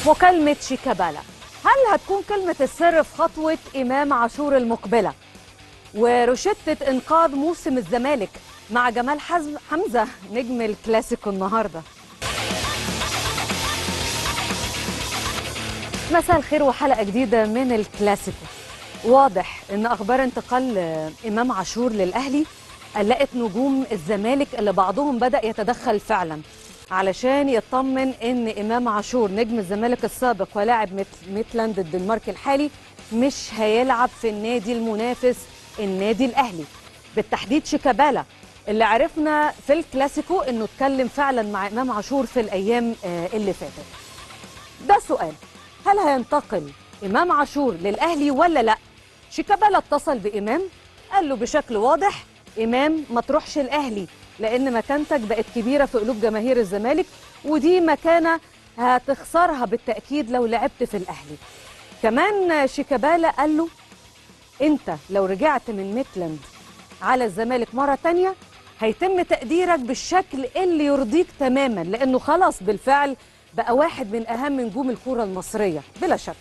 مكالمة شيكابالا هل هتكون كلمة السر في خطوة إمام عاشور المقبلة وروشتة إنقاذ موسم الزمالك مع جمال حزم حمزة نجم الكلاسيكو النهاردة مساء الخير وحلقة جديدة من الكلاسيكو واضح ان اخبار انتقال آه، امام عاشور للاهلي قلقت نجوم الزمالك اللي بعضهم بدا يتدخل فعلا علشان يطمن ان امام عاشور نجم الزمالك السابق ولاعب ميت- ميتلاند الدنمارك الحالي مش هيلعب في النادي المنافس النادي الاهلي بالتحديد شيكابالا اللي عرفنا في الكلاسيكو انه اتكلم فعلا مع امام عاشور في الايام آه، اللي فاتت ده سؤال هل هينتقل امام عاشور للاهلي ولا لا شيكابالا اتصل بامام قال له بشكل واضح امام ما تروحش الاهلي لان مكانتك بقت كبيره في قلوب جماهير الزمالك ودي مكانه هتخسرها بالتاكيد لو لعبت في الاهلي كمان شيكابالا قال له انت لو رجعت من ميتلاند على الزمالك مرة تانية هيتم تقديرك بالشكل اللي يرضيك تماما لأنه خلاص بالفعل بقى واحد من أهم نجوم الكرة المصرية بلا شك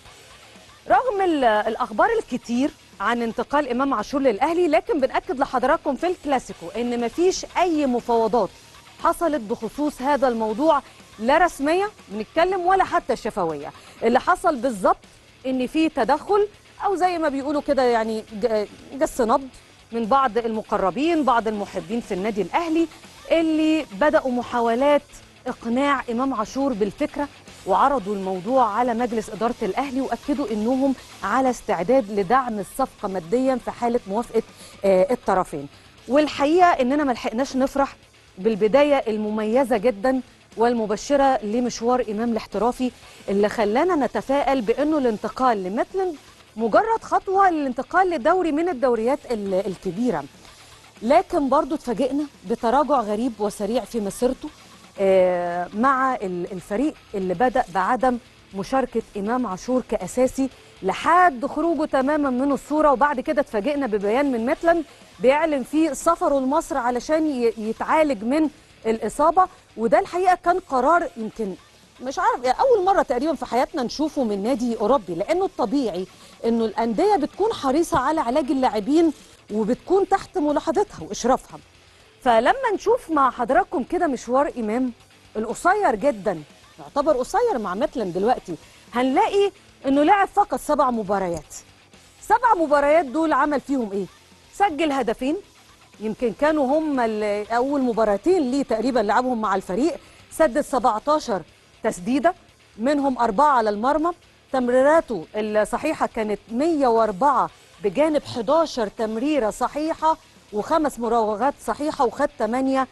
رغم ال- الأخبار الكتير عن انتقال إمام عاشور للأهلي لكن بنأكد لحضراتكم في الكلاسيكو إن مفيش أي مفاوضات حصلت بخصوص هذا الموضوع لا رسمية بنتكلم ولا حتى شفوية اللي حصل بالظبط إن في تدخل أو زي ما بيقولوا كده يعني ج- جس نبض من بعض المقربين بعض المحبين في النادي الأهلي اللي بدأوا محاولات إقناع إمام عاشور بالفكرة وعرضوا الموضوع على مجلس إدارة الأهلي وأكدوا أنهم على استعداد لدعم الصفقة ماديا في حالة موافقة آه، الطرفين والحقيقة أننا ما لحقناش نفرح بالبداية المميزة جدا والمبشرة لمشوار إمام الاحترافي اللي خلانا نتفائل بأنه الانتقال لميتلاند مجرد خطوة للانتقال لدوري من الدوريات ال- الكبيرة لكن برضو اتفاجئنا بتراجع غريب وسريع في مسيرته آه، مع ال- الفريق اللي بدأ بعدم مشاركة إمام عاشور كأساسي لحد خروجه تماما من الصورة وبعد كده اتفاجئنا ببيان من ميتلاند بيعلن فيه سفره لمصر علشان ي- يتعالج من الإصابة وده الحقيقة كان قرار يمكن مش عارف يعني أول مرة تقريبا في حياتنا نشوفه من نادي أوروبي لأنه الطبيعي إنه الأندية بتكون حريصة على علاج اللاعبين وبتكون تحت ملاحظتها وإشرافها فلما نشوف مع حضراتكم كده مشوار إمام القصير جدا يعتبر قصير مع ميتلاند دلوقتي هنلاقي إنه لعب فقط سبع مباريات سبع مباريات دول عمل فيهم إيه؟ سجل هدفين يمكن كانوا هم ال- اول مباراتين ليه تقريبا لعبهم مع الفريق سدد 17 تسديده منهم اربعه على المرمى تمريراته الصحيحه كانت 104 بجانب 11 تمريره صحيحه وخمس مراوغات صحيحه وخد 8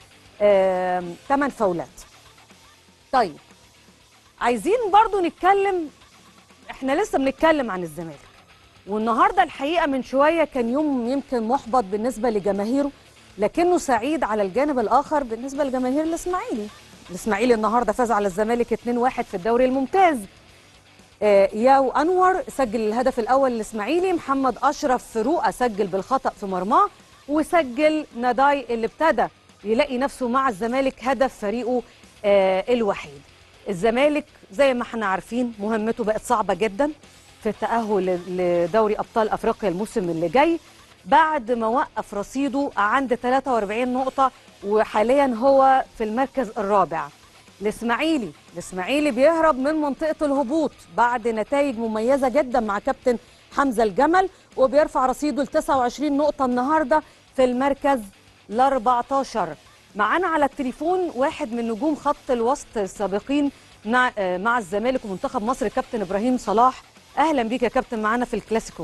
8 فاولات طيب عايزين برضو نتكلم احنا لسه بنتكلم عن الزمالك والنهارده الحقيقه من شويه كان يوم يمكن محبط بالنسبه لجماهيره لكنه سعيد على الجانب الاخر بالنسبه لجماهير الاسماعيلي الاسماعيلي النهارده فاز على الزمالك 2-1 في الدوري الممتاز آه، ياو انور سجل الهدف الاول للاسماعيلي محمد اشرف فروقه سجل بالخطا في مرماه وسجل ناداي اللي ابتدى يلاقي نفسه مع الزمالك هدف فريقه آه، الوحيد الزمالك زي ما احنا عارفين مهمته بقت صعبه جدا في التاهل لدوري ابطال افريقيا الموسم اللي جاي بعد ما وقف رصيده عند 43 نقطه وحاليا هو في المركز الرابع الاسماعيلي الاسماعيلي بيهرب من منطقه الهبوط بعد نتائج مميزه جدا مع كابتن حمزه الجمل وبيرفع رصيده ل 29 نقطه النهارده في المركز ال 14 معانا على التليفون واحد من نجوم خط الوسط السابقين مع آه، مع الزمالك ومنتخب مصر كابتن ابراهيم صلاح اهلا بيك يا كابتن معانا في الكلاسيكو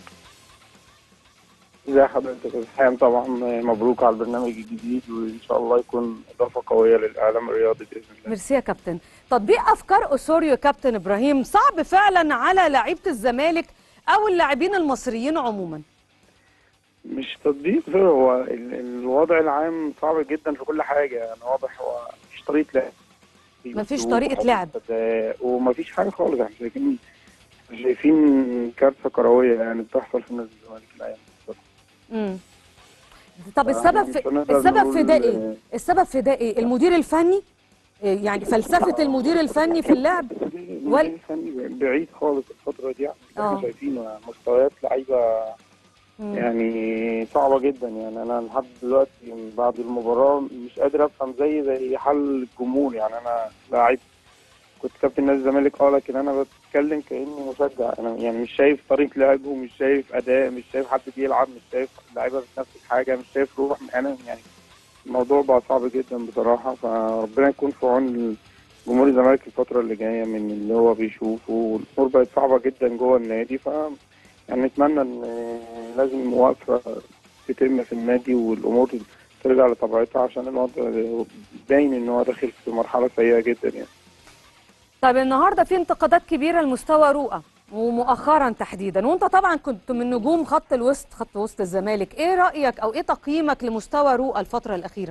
ازي حضرتك يا حام طبعا مبروك على البرنامج الجديد وان شاء الله يكون اضافه قويه للاعلام الرياضي باذن الله ميرسي يا كابتن تطبيق افكار اسوريو يا كابتن ابراهيم صعب فعلا على لعيبه الزمالك او اللاعبين المصريين عموما مش تطبيق غير هو ال- الوضع العام صعب جدا في كل حاجه يعني واضح هو مفيش طريقه لعب مفيش طريقة لعب. أداء، ومفيش حاجه خالص احنا شايفين شايفين كارثه كرويه يعني بتحصل في نادي الزمالك الايام دي. امم طب السبب في مش هنقدر السبب في ده نقول- ايه السبب في ده ايه المدير الفني إيه يعني فلسفه المدير الفني في اللعب وال- وال... الفني بعيد خالص الفتره دي عن اللي آه. احنا شايفينه يعني مستويات لعيبه مم. يعني صعبه جدا يعني انا لحد دلوقتي من بعد المباراه مش قادر افهم زي زي حل الجمهور يعني انا لاعب كنت كابتن نادي الزمالك اه لكن انا بتكلم كاني مشجع انا يعني مش شايف طريقه لعبه مش شايف اداء مش شايف حد بيلعب مش شايف اللعيبه بتنفذ حاجه مش شايف روح انا يعني الموضوع بقى صعب جدا بصراحه فربنا يكون في عون جمهور الزمالك الفتره اللي جايه من اللي هو بيشوفه والامور بقت صعبه جدا جوه النادي ف يعني نتمنى ان لازم موافقه تتم في النادي والامور ترجع لطبيعتها عشان الوضع باين ان هو داخل في مرحله سيئه جدا يعني طيب النهارده في انتقادات كبيره لمستوى رؤى ومؤخرا تحديدا وانت طبعا كنت من نجوم خط الوسط خط وسط الزمالك ايه رايك او ايه تقييمك لمستوى رؤى الفتره الاخيره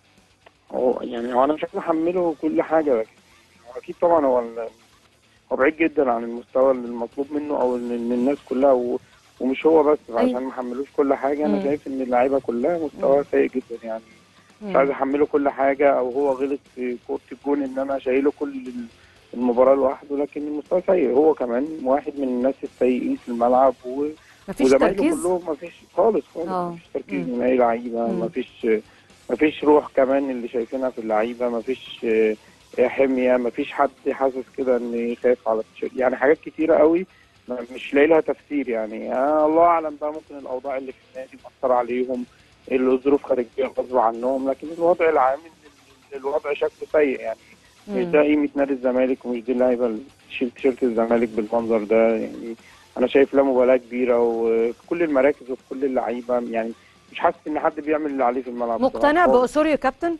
هو يعني هو انا مش عايز احمله كل حاجه لكن هو اكيد طبعا هو ال- هو بعيد جدا عن المستوى اللي المطلوب منه او اللي من الناس كلها و... ومش هو بس فعشان ما احملوش كل حاجه مم. انا شايف ان اللعيبه كلها مستواها سيء جدا يعني مش عايز احمله كل حاجه او هو غلط في كوره الجون ان انا شايله كل المباراه لوحده لكن المستوى سيء هو كمان واحد من الناس السيئين في الملعب و... مفيش وزمايله تركيز كلهم ما فيش خالص خالص آه. ما فيش تركيز مم. من اي لعيبه مم. ما فيش ما فيش روح كمان اللي شايفينها في اللعيبه ما فيش آه، حميه ما فيش حد حاسس كده ان خايف على التيشيرت يعني حاجات كتيره قوي ما- مش لاقي لها تفسير يعني آه الله اعلم بقى ممكن الاوضاع اللي في النادي مأثره عليهم الظروف خارجيه غصب عنهم لكن الوضع العام إن الوضع شكله سيء يعني مش مم. ده قيمه نادي الزمالك ومش دي اللعيبه اللي تشيل تيشيرت الزمالك بالمنظر ده يعني انا شايف لا مبالاه كبيره وفي كل المراكز وفي كل اللعيبه يعني مش حاسس ان حد بيعمل اللي عليه في الملعب مقتنع بصراحة. بأسوريو كابتن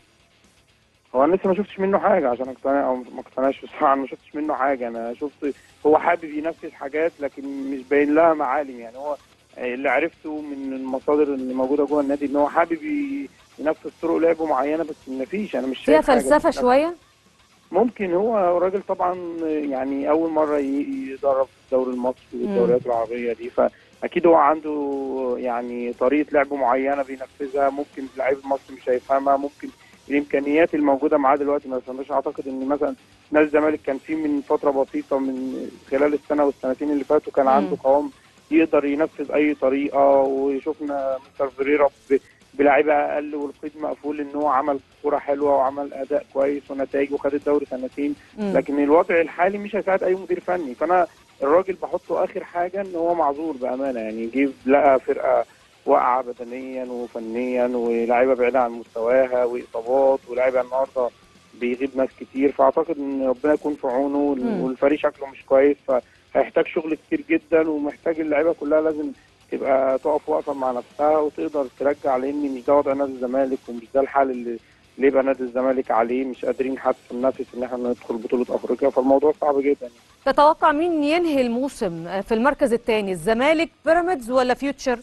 هو انا لسه ما شفتش منه حاجه عشان اقتنع او ما اقتنعش بصراحه أنا ما شفتش منه حاجه انا شفت هو حابب ينفذ حاجات لكن مش باين لها معالم يعني هو اللي عرفته من المصادر اللي موجوده جوه النادي ان هو حابب ي- ينفذ طرق لعب معينه بس ما فيش انا مش فيها شايف حاجة فلسفه بتتنفذ. شويه ممكن هو راجل طبعا يعني اول مره ي- يدرب في الدوري المصري والدوريات العربيه دي فاكيد هو عنده يعني طريقه لعب معينه بينفذها ممكن اللعيب المصري مش هيفهمها ممكن الامكانيات الموجوده معاه دلوقتي ما يفهمهاش اعتقد ان مثلا نادي الزمالك كان فيه من فتره بسيطه من خلال السنه والسنتين اللي فاتوا كان مم. عنده قوام يقدر ينفذ اي طريقه وشفنا مستر فيريرا ب- بلاعيبه اقل والقيد مقفول ان هو عمل كوره حلوه وعمل اداء كويس ونتائج وخد الدوري سنتين مم. لكن الوضع الحالي مش هيساعد اي مدير فني فانا الراجل بحطه اخر حاجه ان هو معذور بامانه يعني جه لقى فرقه واقعه بدنيا وفنيا ولاعيبه بعيده عن مستواها واصابات ولاعيبه النهارده بيغيب ناس كتير فاعتقد ان ربنا يكون في عونه وال- مم. والفريق شكله مش كويس فهيحتاج شغل كتير جدا ومحتاج اللعيبه كلها لازم تبقى تقف واقفه مع نفسها وتقدر ترجع لان مش ده وضع نادي الزمالك ومش ده الحال اللي اللي يبقى نادي الزمالك عليه مش قادرين حتى ننافس ان احنا ندخل بطوله افريقيا فالموضوع صعب جدا تتوقع مين ينهي الموسم في المركز الثاني الزمالك بيراميدز ولا فيوتشر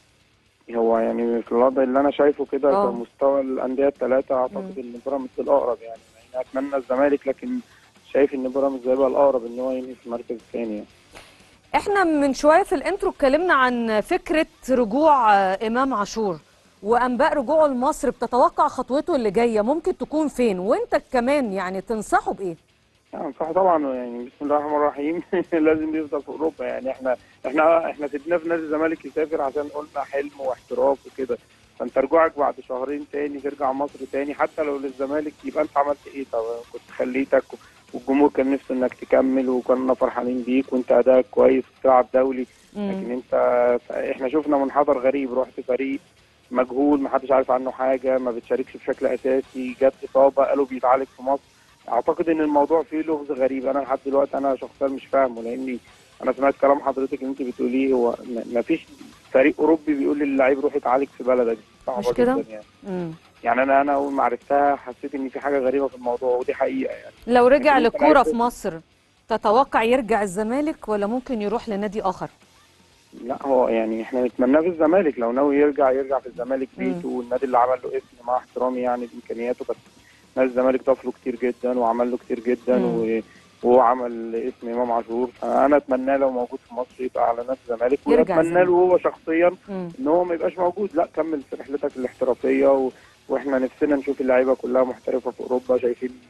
هو يعني في الوضع اللي انا شايفه كده آه. كمستوى الانديه الثلاثه اعتقد ان بيراميدز الاقرب يعني. يعني اتمنى الزمالك لكن شايف ان بيراميدز هيبقى الاقرب ان هو ينهي في المركز الثاني يعني. احنا من شويه في الانترو اتكلمنا عن فكره رجوع آه، امام عاشور وانباء رجوعه لمصر بتتوقع خطوته اللي جايه ممكن تكون فين وانت كمان يعني تنصحه بايه يعني صح طبعا يعني بسم الله الرحمن الرحيم لازم يفضل في اوروبا يعني احنا احنا احنا سيبناه في نادي الزمالك يسافر عشان قلنا حلم واحتراف وكده فانت رجوعك بعد شهرين تاني ترجع مصر تاني حتى لو للزمالك يبقى انت عملت ايه طب كنت خليتك والجمهور كان نفسه انك تكمل وكنا فرحانين بيك وانت ادائك كويس وبتلعب دولي لكن مم. انت احنا شفنا منحدر غريب رحت فريق مجهول ما حدش عارف عنه حاجه ما بتشاركش بشكل اساسي جت اصابه قالوا بيتعالج في مصر اعتقد ان الموضوع فيه لغز غريب انا لحد دلوقتي انا شخصيا مش فاهمه لاني انا سمعت كلام حضرتك اللي انت بتقوليه هو ما فيش فريق اوروبي بيقول للعيب روح اتعالج في بلدك صعبه مش كده؟ جدا يعني مم. يعني انا انا اول ما عرفتها حسيت ان في حاجه غريبه في الموضوع ودي حقيقه يعني لو رجع لكن انت للكوره عايز- في مصر تتوقع يرجع الزمالك ولا ممكن يروح لنادي اخر لا هو يعني احنا نتمناه في الزمالك لو ناوي يرجع يرجع في الزمالك مم. بيته والنادي اللي عمل له اسم مع احترامي يعني لامكانياته بس نادي الزمالك ضاف له كتير جدا وعمل له كتير جدا مم. و... وهو عمل اسم امام عاشور فانا اتمناه لو موجود في مصر يبقى على نادي الزمالك يرجع واتمنى له هو شخصيا مم. ان هو ما يبقاش موجود لا كمل في رحلتك الاحترافيه و... واحنا نفسنا نشوف اللعيبه كلها محترفه في اوروبا شايفين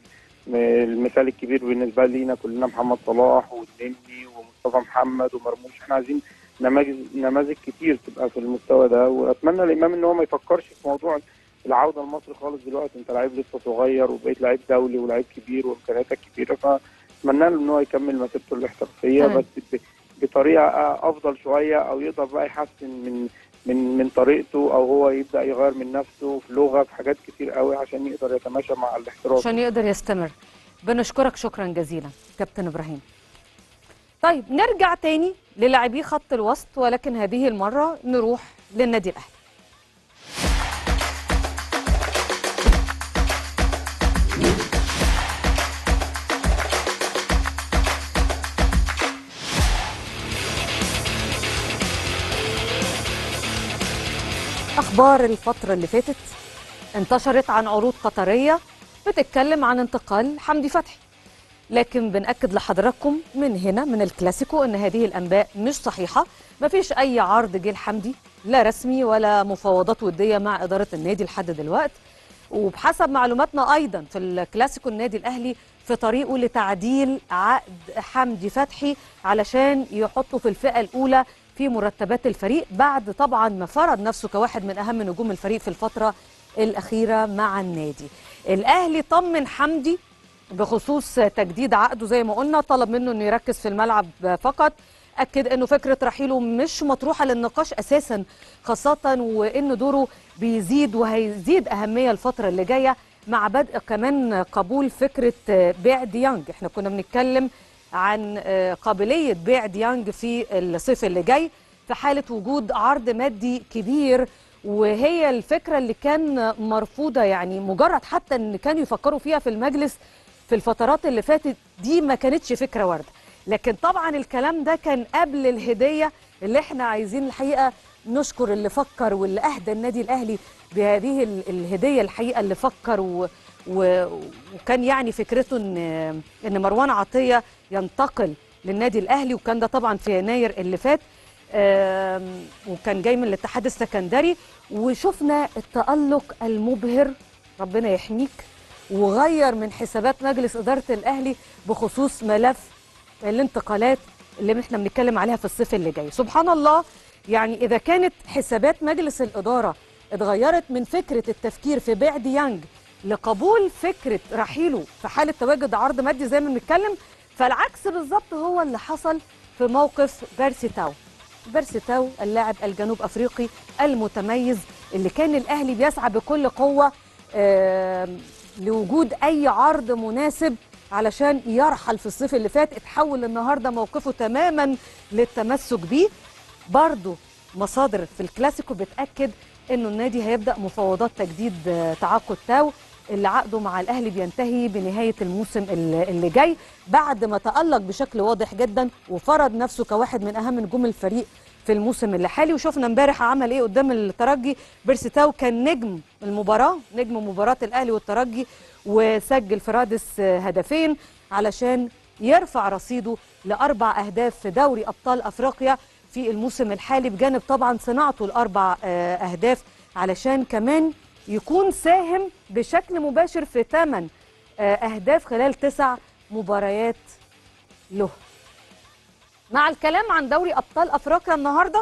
المثال الكبير بالنسبه لينا كلنا محمد صلاح والنني ومصطفى محمد ومرموش احنا عايزين نماذج نماذج كتير تبقى في المستوى ده واتمنى الامام ان هو ما يفكرش في موضوع العوده لمصر خالص دلوقتي انت لعيب لسه صغير وبقيت لعيب دولي ولعيب كبير وامكانياتك كبيره فاتمنى له ان هو يكمل مسيرته الاحترافيه تمام. بس ب- بطريقه افضل شويه او يقدر بقى يحسن من من من طريقته او هو يبدا يغير من نفسه في لغه في حاجات كتير قوي عشان يقدر يتماشى مع الاحتراف عشان يقدر يستمر بنشكرك شكرا جزيلا كابتن ابراهيم طيب نرجع تاني للاعبي خط الوسط ولكن هذه المره نروح للنادي الاهلي اخبار الفتره اللي فاتت انتشرت عن عروض قطريه بتتكلم عن انتقال حمدي فتحي لكن بنأكد لحضراتكم من هنا من الكلاسيكو ان هذه الانباء مش صحيحه مفيش اي عرض جه لحمدي لا رسمي ولا مفاوضات وديه مع اداره النادي لحد دلوقتي وبحسب معلوماتنا ايضا في الكلاسيكو النادي الاهلي في طريقه لتعديل عقد حمدي فتحي علشان يحطه في الفئه الاولى في مرتبات الفريق بعد طبعا ما فرض نفسه كواحد من اهم نجوم الفريق في الفتره الاخيره مع النادي الاهلي طمن حمدي بخصوص تجديد عقده زي ما قلنا طلب منه انه يركز في الملعب فقط اكد انه فكره رحيله مش مطروحه للنقاش اساسا خاصه وان دوره بيزيد وهيزيد اهميه الفتره اللي جايه مع بدء كمان قبول فكره بيع ديانج احنا كنا بنتكلم عن قابليه بيع ديانج في الصيف اللي جاي في حاله وجود عرض مادي كبير وهي الفكره اللي كان مرفوضه يعني مجرد حتى ان كانوا يفكروا فيها في المجلس في الفترات اللي فاتت دي ما كانتش فكره وارده لكن طبعا الكلام ده كان قبل الهديه اللي احنا عايزين الحقيقه نشكر اللي فكر واللي اهدى النادي الاهلي بهذه ال- الهديه الحقيقه اللي فكر و و وكان يعني فكرته ان ان مروان عطيه ينتقل للنادي الاهلي وكان ده طبعا في يناير اللي فات آم، وكان جاي من الاتحاد السكندري وشفنا التألق المبهر ربنا يحميك وغير من حسابات مجلس إدارة الأهلي بخصوص ملف الانتقالات اللي احنا بنتكلم عليها في الصيف اللي جاي سبحان الله يعني إذا كانت حسابات مجلس الإدارة اتغيرت من فكرة التفكير في بيع ديانج لقبول فكرة رحيله في حالة تواجد عرض مادي زي ما بنتكلم فالعكس بالظبط هو اللي حصل في موقف بيرسي تاو بيرسي تاو اللاعب الجنوب افريقي المتميز اللي كان الاهلي بيسعى بكل قوه آم، لوجود اي عرض مناسب علشان يرحل في الصيف اللي فات اتحول النهارده موقفه تماما للتمسك بيه برضه مصادر في الكلاسيكو بتاكد انه النادي هيبدا مفاوضات تجديد آه، تعاقد تاو اللي عقده مع الاهلي بينتهي بنهايه الموسم اللي اللي جاي بعد ما تالق بشكل واضح جدا وفرض نفسه كواحد من اهم نجوم الفريق في الموسم اللي حالي وشفنا امبارح عمل ايه قدام الترجي بيرسي تاو كان نجم المباراه نجم مباراه الاهلي والترجي وسجل في رادس آه، هدفين علشان يرفع رصيده لاربع اهداف في دوري ابطال افريقيا في الموسم الحالي بجانب طبعا صناعته الاربع آه، اهداف علشان كمان يكون ساهم بشكل مباشر في ثمان اهداف خلال تسع مباريات له مع الكلام عن دوري ابطال افريقيا النهارده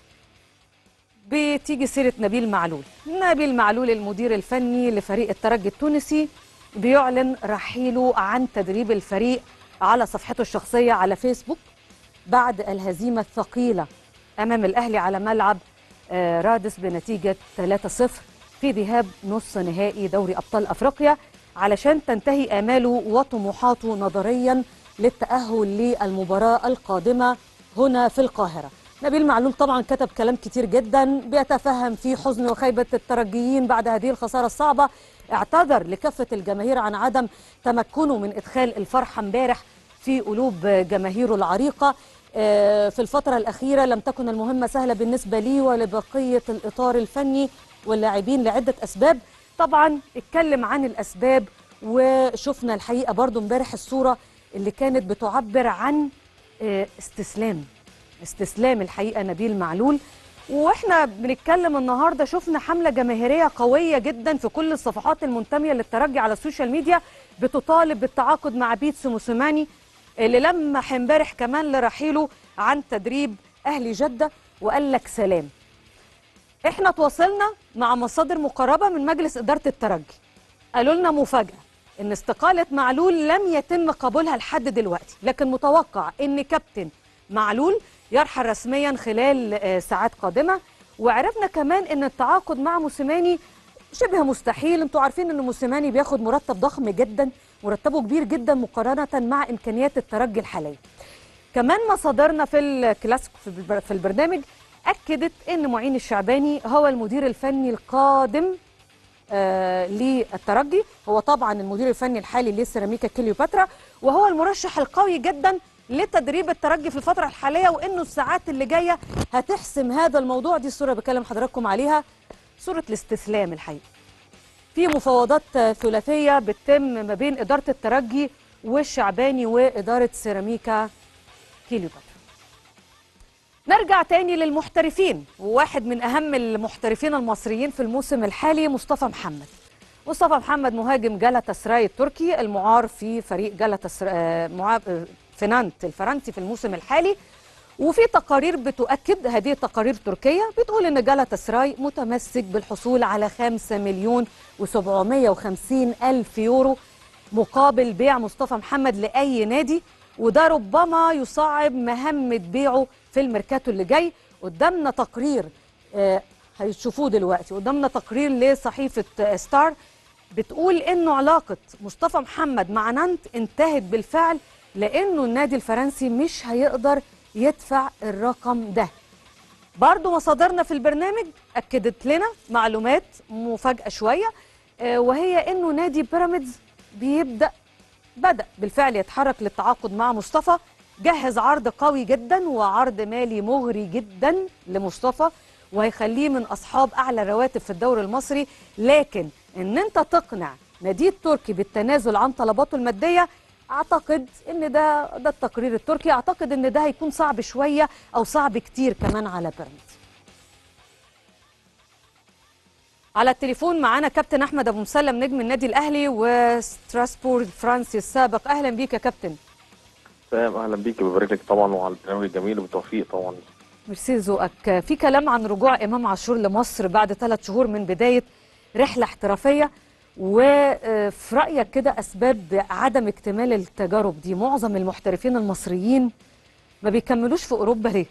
بتيجي سيره نبيل معلول نبيل معلول المدير الفني لفريق الترجي التونسي بيعلن رحيله عن تدريب الفريق على صفحته الشخصيه على فيسبوك بعد الهزيمه الثقيله امام الاهلي على ملعب آه، رادس بنتيجه 3-0 في ذهاب نص نهائي دوري ابطال افريقيا علشان تنتهي اماله وطموحاته نظريا للتاهل للمباراه القادمه هنا في القاهره. نبيل معلول طبعا كتب كلام كتير جدا بيتفهم فيه حزن وخيبه الترجيين بعد هذه الخساره الصعبه اعتذر لكافه الجماهير عن عدم تمكنه من ادخال الفرحه امبارح في قلوب جماهيره العريقه آه، في الفترة الأخيرة لم تكن المهمة سهلة بالنسبة لي ولبقية الإطار الفني واللاعبين لعدة أسباب طبعا اتكلم عن الأسباب وشفنا الحقيقة برضو امبارح الصورة اللي كانت بتعبر عن آه، استسلام استسلام الحقيقة نبيل معلول واحنا بنتكلم النهارده شفنا حمله جماهيريه قويه جدا في كل الصفحات المنتميه للترجي على السوشيال ميديا بتطالب بالتعاقد مع بيتسو موسيماني اللي لمح امبارح كمان لرحيله عن تدريب اهلي جده وقال لك سلام احنا تواصلنا مع مصادر مقربه من مجلس اداره الترجي قالوا لنا مفاجاه ان استقاله معلول لم يتم قبولها لحد دلوقتي لكن متوقع ان كابتن معلول يرحل رسميا خلال آه، ساعات قادمه وعرفنا كمان ان التعاقد مع موسيماني شبه مستحيل انتوا عارفين ان موسيماني بياخد مرتب ضخم جدا مرتبه كبير جدا مقارنه مع امكانيات الترجي الحاليه كمان مصادرنا في الكلاسيكو في البر- في البرنامج اكدت ان معين الشعباني هو المدير الفني القادم آه للترجي هو طبعا المدير الفني الحالي لسيراميكا كليوباترا وهو المرشح القوي جدا لتدريب الترجي في الفتره الحاليه وانه الساعات اللي جايه هتحسم هذا الموضوع دي الصوره بكلم حضراتكم عليها صوره الاستسلام الحقيقه في مفاوضات آه، ثلاثيه بتتم ما بين اداره الترجي والشعباني واداره سيراميكا كليوباترا نرجع تاني للمحترفين وواحد من أهم المحترفين المصريين في الموسم الحالي مصطفى محمد مصطفى محمد مهاجم جالاتا سراي التركي المعار في فريق جالاتا فنانت الفرنسي في الموسم الحالي وفي تقارير بتؤكد هذه التقارير تركية بتقول ان جالاتا سراي متمسك بالحصول على 5 مليون و750 ألف يورو مقابل بيع مصطفى محمد لأي نادي وده ربما يصعب مهمة بيعه في الميركاتو اللي جاي قدامنا تقرير آه، هيشوفوه دلوقتي قدامنا تقرير لصحيفة آه، ستار بتقول انه علاقة مصطفى محمد مع نانت انتهت بالفعل لانه النادي الفرنسي مش هيقدر يدفع الرقم ده برضو مصادرنا في البرنامج أكدت لنا معلومات مفاجأة شوية آه، وهي أنه نادي بيراميدز بيبدأ بدأ بالفعل يتحرك للتعاقد مع مصطفى جهز عرض قوي جدا وعرض مالي مغري جدا لمصطفى وهيخليه من أصحاب أعلى رواتب في الدوري المصري لكن أن أنت تقنع نادي التركي بالتنازل عن طلباته المادية اعتقد ان ده ده التقرير التركي اعتقد ان ده هيكون صعب شويه او صعب كتير كمان على بيراميدز على التليفون معانا كابتن احمد ابو مسلم نجم النادي الاهلي وستراسبورغ الفرنسي السابق اهلا بيك يا كابتن تمام اهلا بيك ببارك لك طبعا وعلى البرنامج الجميل وبالتوفيق طبعا ميرسي ذوقك في كلام عن رجوع امام عاشور لمصر بعد ثلاث شهور من بدايه رحله احترافيه وفي رايك كده اسباب عدم اكتمال التجارب دي معظم المحترفين المصريين ما بيكملوش في اوروبا ليه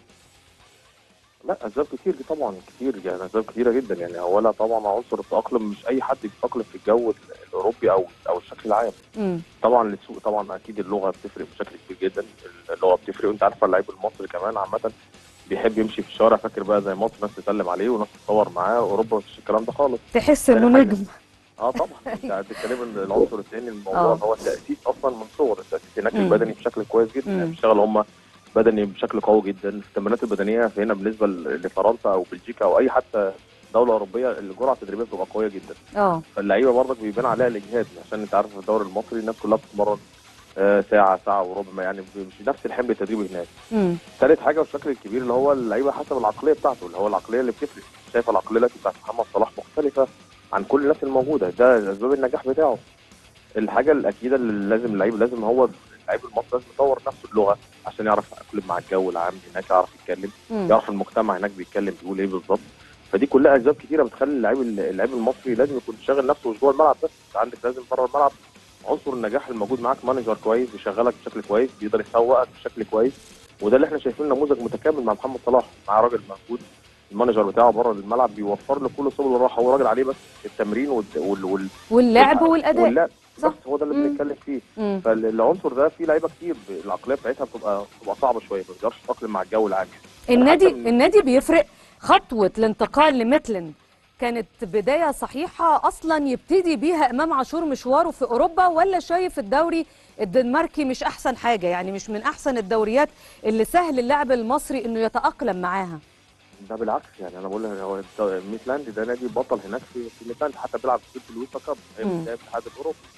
لا اسباب كتير دي طبعا كتير يعني اسباب كتيره جدا يعني اولا طبعا عنصر التاقلم مش اي حد بيتاقلم في الجو الاوروبي او او الشكل العام امم طبعا السوق طبعا اكيد اللغه بتفرق بشكل كبير جدا اللغه بتفرق وانت عارفه اللعيب المصري كمان عامه بيحب يمشي في الشارع فاكر بقى زي مصر ناس تسلم عليه وناس تتصور معاه اوروبا مفيش الكلام ده خالص تحس انه حاجة. نجم اه طبعا انت بتتكلم ان العنصر الثاني الموضوع آه. هو التاسيس اصلا من صغر التاسيس هناك مم. البدني بشكل كويس جدا مم. يعني بيشتغل هم بدني بشكل قوي جدا التمرينات البدنيه هنا بالنسبه ل- لفرنسا او بلجيكا او اي حتى دوله اوروبيه الجرعه التدريبيه بتبقى قويه جدا اه فاللعيبه برضك بيبان عليها الاجهاد عشان انت عارف في الدوري المصري الناس كلها بتتمرن آه، ساعه ساعه وربع ما يعني مش نفس الحمل التدريبي هناك امم ثالث حاجه والشكل الكبير اللي هو اللعيبه حسب العقليه بتاعته اللي هو العقليه اللي بتفرق شايف العقليه دلوقتي بتاعت محمد صلاح مختلفه عن كل الناس الموجوده ده اسباب النجاح بتاعه الحاجه الاكيده اللي لازم اللعيب لازم هو اللعيب المصري لازم يطور نفسه اللغه عشان يعرف يتاقلم مع الجو العام هناك يعرف يتكلم يعرف المجتمع هناك بيتكلم بيقول ايه بالظبط فدي كلها اسباب كتيره بتخلي اللعيب اللاعب المصري لازم يكون شاغل نفسه مش جوه الملعب بس انت عندك لازم بره الملعب عنصر النجاح الموجود معاك مانجر كويس بيشغلك بشكل كويس بيقدر يسوقك بشكل كويس وده اللي احنا شايفين نموذج متكامل مع محمد صلاح مع راجل موجود المانجر بتاعه بره الملعب بيوفر له كل سبل الراحه هو راجل عليه بس التمرين وال... وال... وال... واللعب والاداء واللعب صح. بس هو ده اللي مم. بنتكلم فيه مم. فالعنصر ده فيه لعيبه كتير العقليه بتاعتها بتبقى بتبقى صعبه شويه ما بيقدرش يتاقلم مع الجو العام يعني. النادي حتى ال- النادي بيفرق خطوه الانتقال لميتلند كانت بدايه صحيحه اصلا يبتدي بيها امام عاشور مشواره في اوروبا ولا شايف الدوري الدنماركي مش احسن حاجه يعني مش من احسن الدوريات اللي سهل اللاعب المصري انه يتاقلم معاها ده بالعكس يعني انا بقول لك هو الد- ميتلاند ده نادي بطل هناك في في ميتلاند حتى بيلعب في الويفا كاب هي مم. من الاتحاد الاوروبي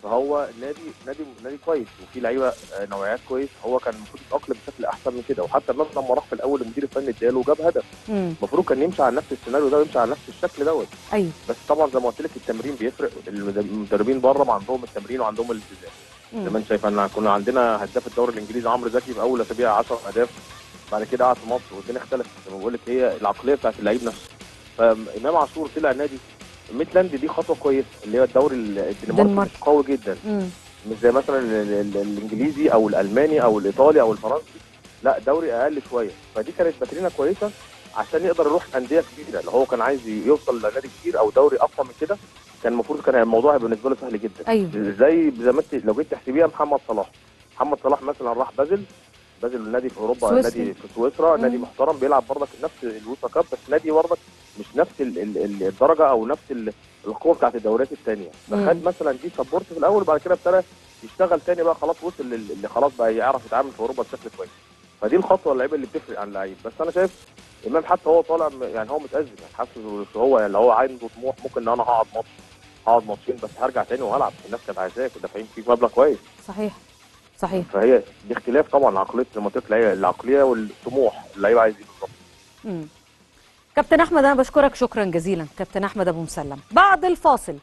فهو نادي نادي نادي كويس وفي لعيبه آه، نوعيات كويس هو كان المفروض يتاقلم بشكل احسن من كده وحتى الناس لما راح في الاول المدير الفني اداله وجاب هدف مم. المفروض كان يمشي على نفس السيناريو ده ويمشي على نفس الشكل دوت ايوه بس طبعا زي ما قلت لك التمرين بيفرق المدربين بره ما عندهم التمرين وعندهم الالتزام زي ما مم. انت شايف ان كنا عندنا هداف الدوري الانجليزي عمرو زكي في اول اسابيع 10 اهداف بعد كده قعد في مصر والدنيا اختلفت زي ما بقول لك هي العقليه بتاعت اللعيب نفسه فامام عاشور طلع نادي ميتلاند دي خطوه كويسه اللي هي الدوري الدنماركي الدنمارك. مش قوي جدا مم. مش زي مثلا ال- ال- الانجليزي او الالماني او الايطالي او الفرنسي لا دوري اقل شويه فدي كانت باترينا كويسه عشان يقدر يروح انديه كبيره لو هو كان عايز يوصل لنادي كبير او دوري اقوى من كده كان المفروض كان الموضوع هيبقى بالنسبه له سهل جدا ايوه زي زي ما انت لو جيت تحسبيها محمد صلاح محمد صلاح مثلا راح بازل بازل نادي في اوروبا سويسري. نادي في سويسرا مم. نادي محترم بيلعب برضك نفس الويفا كاب بس نادي برضك مش نفس ال- ال- ال- الدرجه او نفس ال- القوه بتاعت الدوريات الثانيه مم. فخد مثلا دي سبورت في الاول وبعد كده ابتدى يشتغل تاني بقى خلاص وصل لل- اللي خلاص بقى يعرف يتعامل في اوروبا بشكل كويس فدي الخطوه اللعيبه اللي بتفرق عن اللعيب بس انا شايف امام حتى هو طالع م- يعني هو متازم يعني حاسس هو يعني لو هو عنده طموح ممكن ان انا هقعد ماتش هقعد ماتشين بس هرجع تاني وهلعب الناس كانت عايزاك ودافعين فيك مبلغ كويس صحيح صحيح فهي دي اختلاف طبعا عقليه زي ما قلت لك اللي هي العقليه والطموح اللعيب عايز ايه بالظبط مم. كابتن احمد انا بشكرك شكرا جزيلا كابتن احمد ابو مسلم بعد الفاصل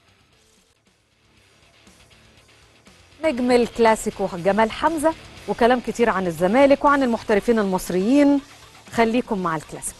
نجم الكلاسيكو جمال حمزه وكلام كتير عن الزمالك وعن المحترفين المصريين خليكم مع الكلاسيكو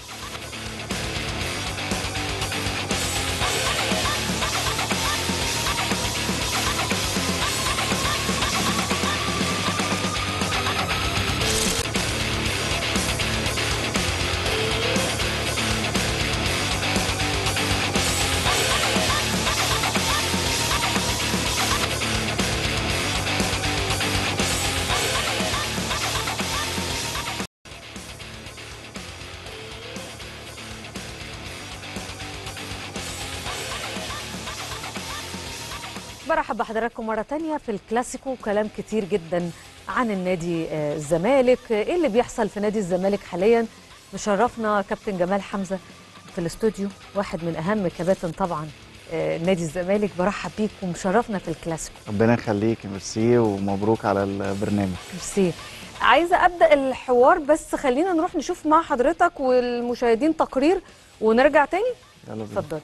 برحب بحضراتكم مرة تانية في الكلاسيكو كلام كتير جدا عن النادي آه، الزمالك ايه اللي بيحصل في نادي الزمالك حاليا مشرفنا كابتن جمال حمزة في الاستوديو واحد من اهم كباتن طبعا آه، نادي الزمالك برحب بيك ومشرفنا في الكلاسيكو ربنا يخليك ميرسي ومبروك على البرنامج ميرسي عايزة ابدأ الحوار بس خلينا نروح نشوف مع حضرتك والمشاهدين تقرير ونرجع تاني يلا بينا اتفضل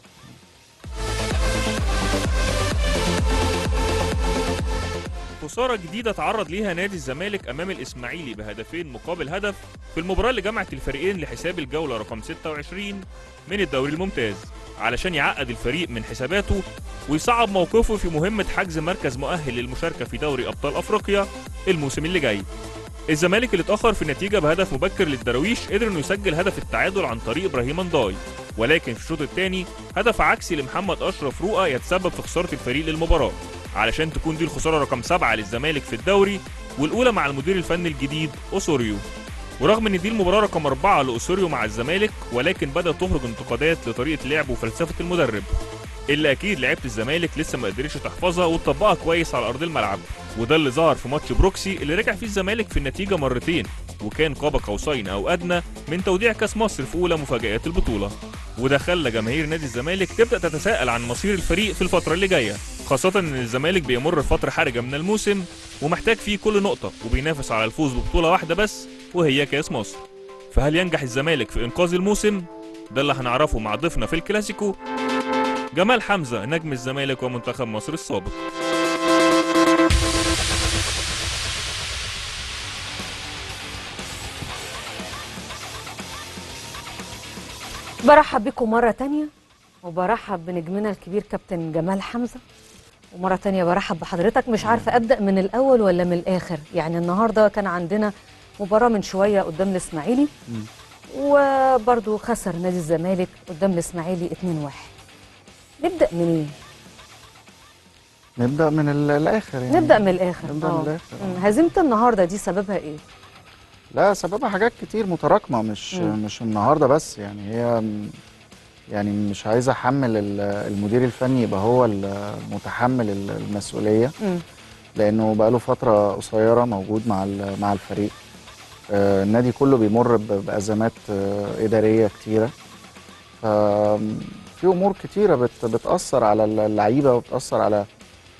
خسارة جديدة تعرض ليها نادي الزمالك أمام الإسماعيلي بهدفين مقابل هدف في المباراة اللي جمعت الفريقين لحساب الجولة رقم 26 من الدوري الممتاز علشان يعقد الفريق من حساباته ويصعب موقفه في مهمة حجز مركز مؤهل للمشاركة في دوري أبطال أفريقيا الموسم اللي جاي الزمالك اللي اتأخر في النتيجة بهدف مبكر للدراويش قدر انه يسجل هدف التعادل عن طريق ابراهيم انداي ولكن في الشوط الثاني هدف عكسي لمحمد اشرف رؤى يتسبب في خسارة الفريق للمباراة علشان تكون دي الخسارة رقم سبعة للزمالك في الدوري والأولى مع المدير الفني الجديد أوسوريو ورغم ان دي المباراة رقم أربعة لأوسوريو مع الزمالك ولكن بدأت تخرج انتقادات لطريقة لعبه وفلسفة المدرب اللي أكيد لعيبة الزمالك لسه ما قدرتش تحفظها وتطبقها كويس على أرض الملعب وده اللي ظهر في ماتش بروكسي اللي رجع فيه الزمالك في النتيجة مرتين وكان قاب قوسين أو أدنى من توديع كأس مصر في أولى مفاجآت البطولة وده خلى جماهير نادي الزمالك تبدأ تتساءل عن مصير الفريق في الفترة اللي جاية خاصة إن الزمالك بيمر فترة حرجة من الموسم ومحتاج فيه كل نقطة وبينافس على الفوز ببطولة واحدة بس وهي كأس مصر فهل ينجح الزمالك في إنقاذ الموسم؟ ده اللي هنعرفه مع ضيفنا في الكلاسيكو جمال حمزة نجم الزمالك ومنتخب مصر السابق برحب بكم مرة تانية وبرحب بنجمنا الكبير كابتن جمال حمزة ومرة تانية برحب بحضرتك مش عارفة أبدأ من الأول ولا من الآخر يعني النهاردة كان عندنا مباراة من شوية قدام الإسماعيلي مم. وبرضو خسر نادي الزمالك قدام الإسماعيلي 2-1 نبدأ منين؟ نبدا من ال- الاخر يعني نبدأ من الآخر نبدا آه. من الاخر مم. هزيمة النهاردة دي سببها إيه؟ لا سببها حاجات كتير متراكمه مش مم. مش النهارده بس يعني هي م- يعني مش عايز احمل ال- المدير الفني يبقى هو المتحمل ال- المسؤوليه مم. لانه بقاله فتره قصيره موجود مع ال- مع الفريق آه، النادي كله بيمر ب- بازمات آه، اداريه كتيره ف في امور كتيره بت بتاثر على اللعيبه وبتاثر على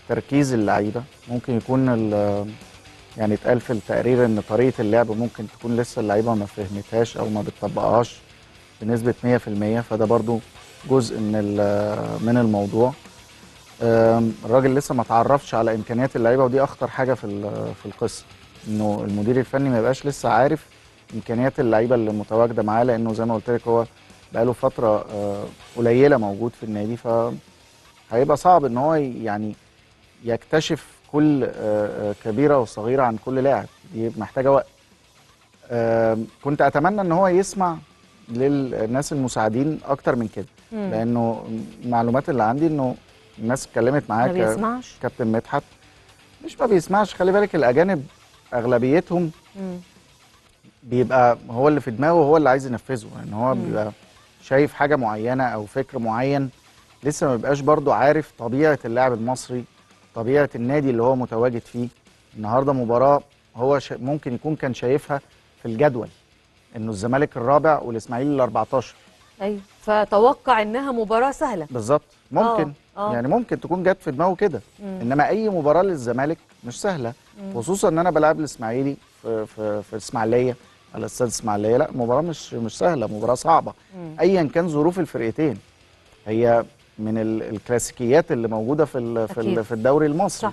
تركيز اللعيبه ممكن يكون ال- يعني اتقال في التقرير ان طريقه اللعب ممكن تكون لسه اللعيبه ما فهمتهاش او ما بتطبقهاش بنسبه 100% فده برضو جزء من ال- من الموضوع أم، الراجل لسه ما تعرفش على امكانيات اللعيبه ودي اخطر حاجه في ال- في القصه انه المدير الفني ما يبقاش لسه عارف امكانيات اللعيبه اللي متواجده معاه لانه زي ما قلت لك هو بقاله فتره آه، قليله موجود في النادي ف هيبقى صعب ان هو يعني يكتشف كل آه، آه، كبيره وصغيره عن كل لاعب دي محتاجه وقت آم، كنت اتمنى ان هو يسمع للناس المساعدين اكتر من كده مم. لانه المعلومات اللي عندي انه الناس اتكلمت معاه ما ك- بيسمعش كابتن مدحت مش ما بيسمعش خلي بالك الاجانب اغلبيتهم مم. بيبقى هو اللي في دماغه هو اللي عايز ينفذه يعني هو مم. بيبقى شايف حاجه معينه او فكر معين لسه ما بيبقاش برضه عارف طبيعه اللاعب المصري طبيعه النادي اللي هو متواجد فيه النهارده مباراه هو شا- ممكن يكون كان شايفها في الجدول انه الزمالك الرابع والاسماعيلي ال 14 ايوه فتوقع انها مباراه سهله بالظبط ممكن آه. يعني ممكن تكون جت في دماغه كده مم. انما اي مباراه للزمالك مش سهله مم. خصوصا ان انا بلعب الاسماعيلي في في في الاسماعيليه على استاد الاسماعيليه لا مباراه مش مش سهله مباراه صعبه مم. ايا كان ظروف الفرقتين هي من ال- الكلاسيكيات اللي موجوده في ال- في أكيد. ال- في الدوري المصري صح.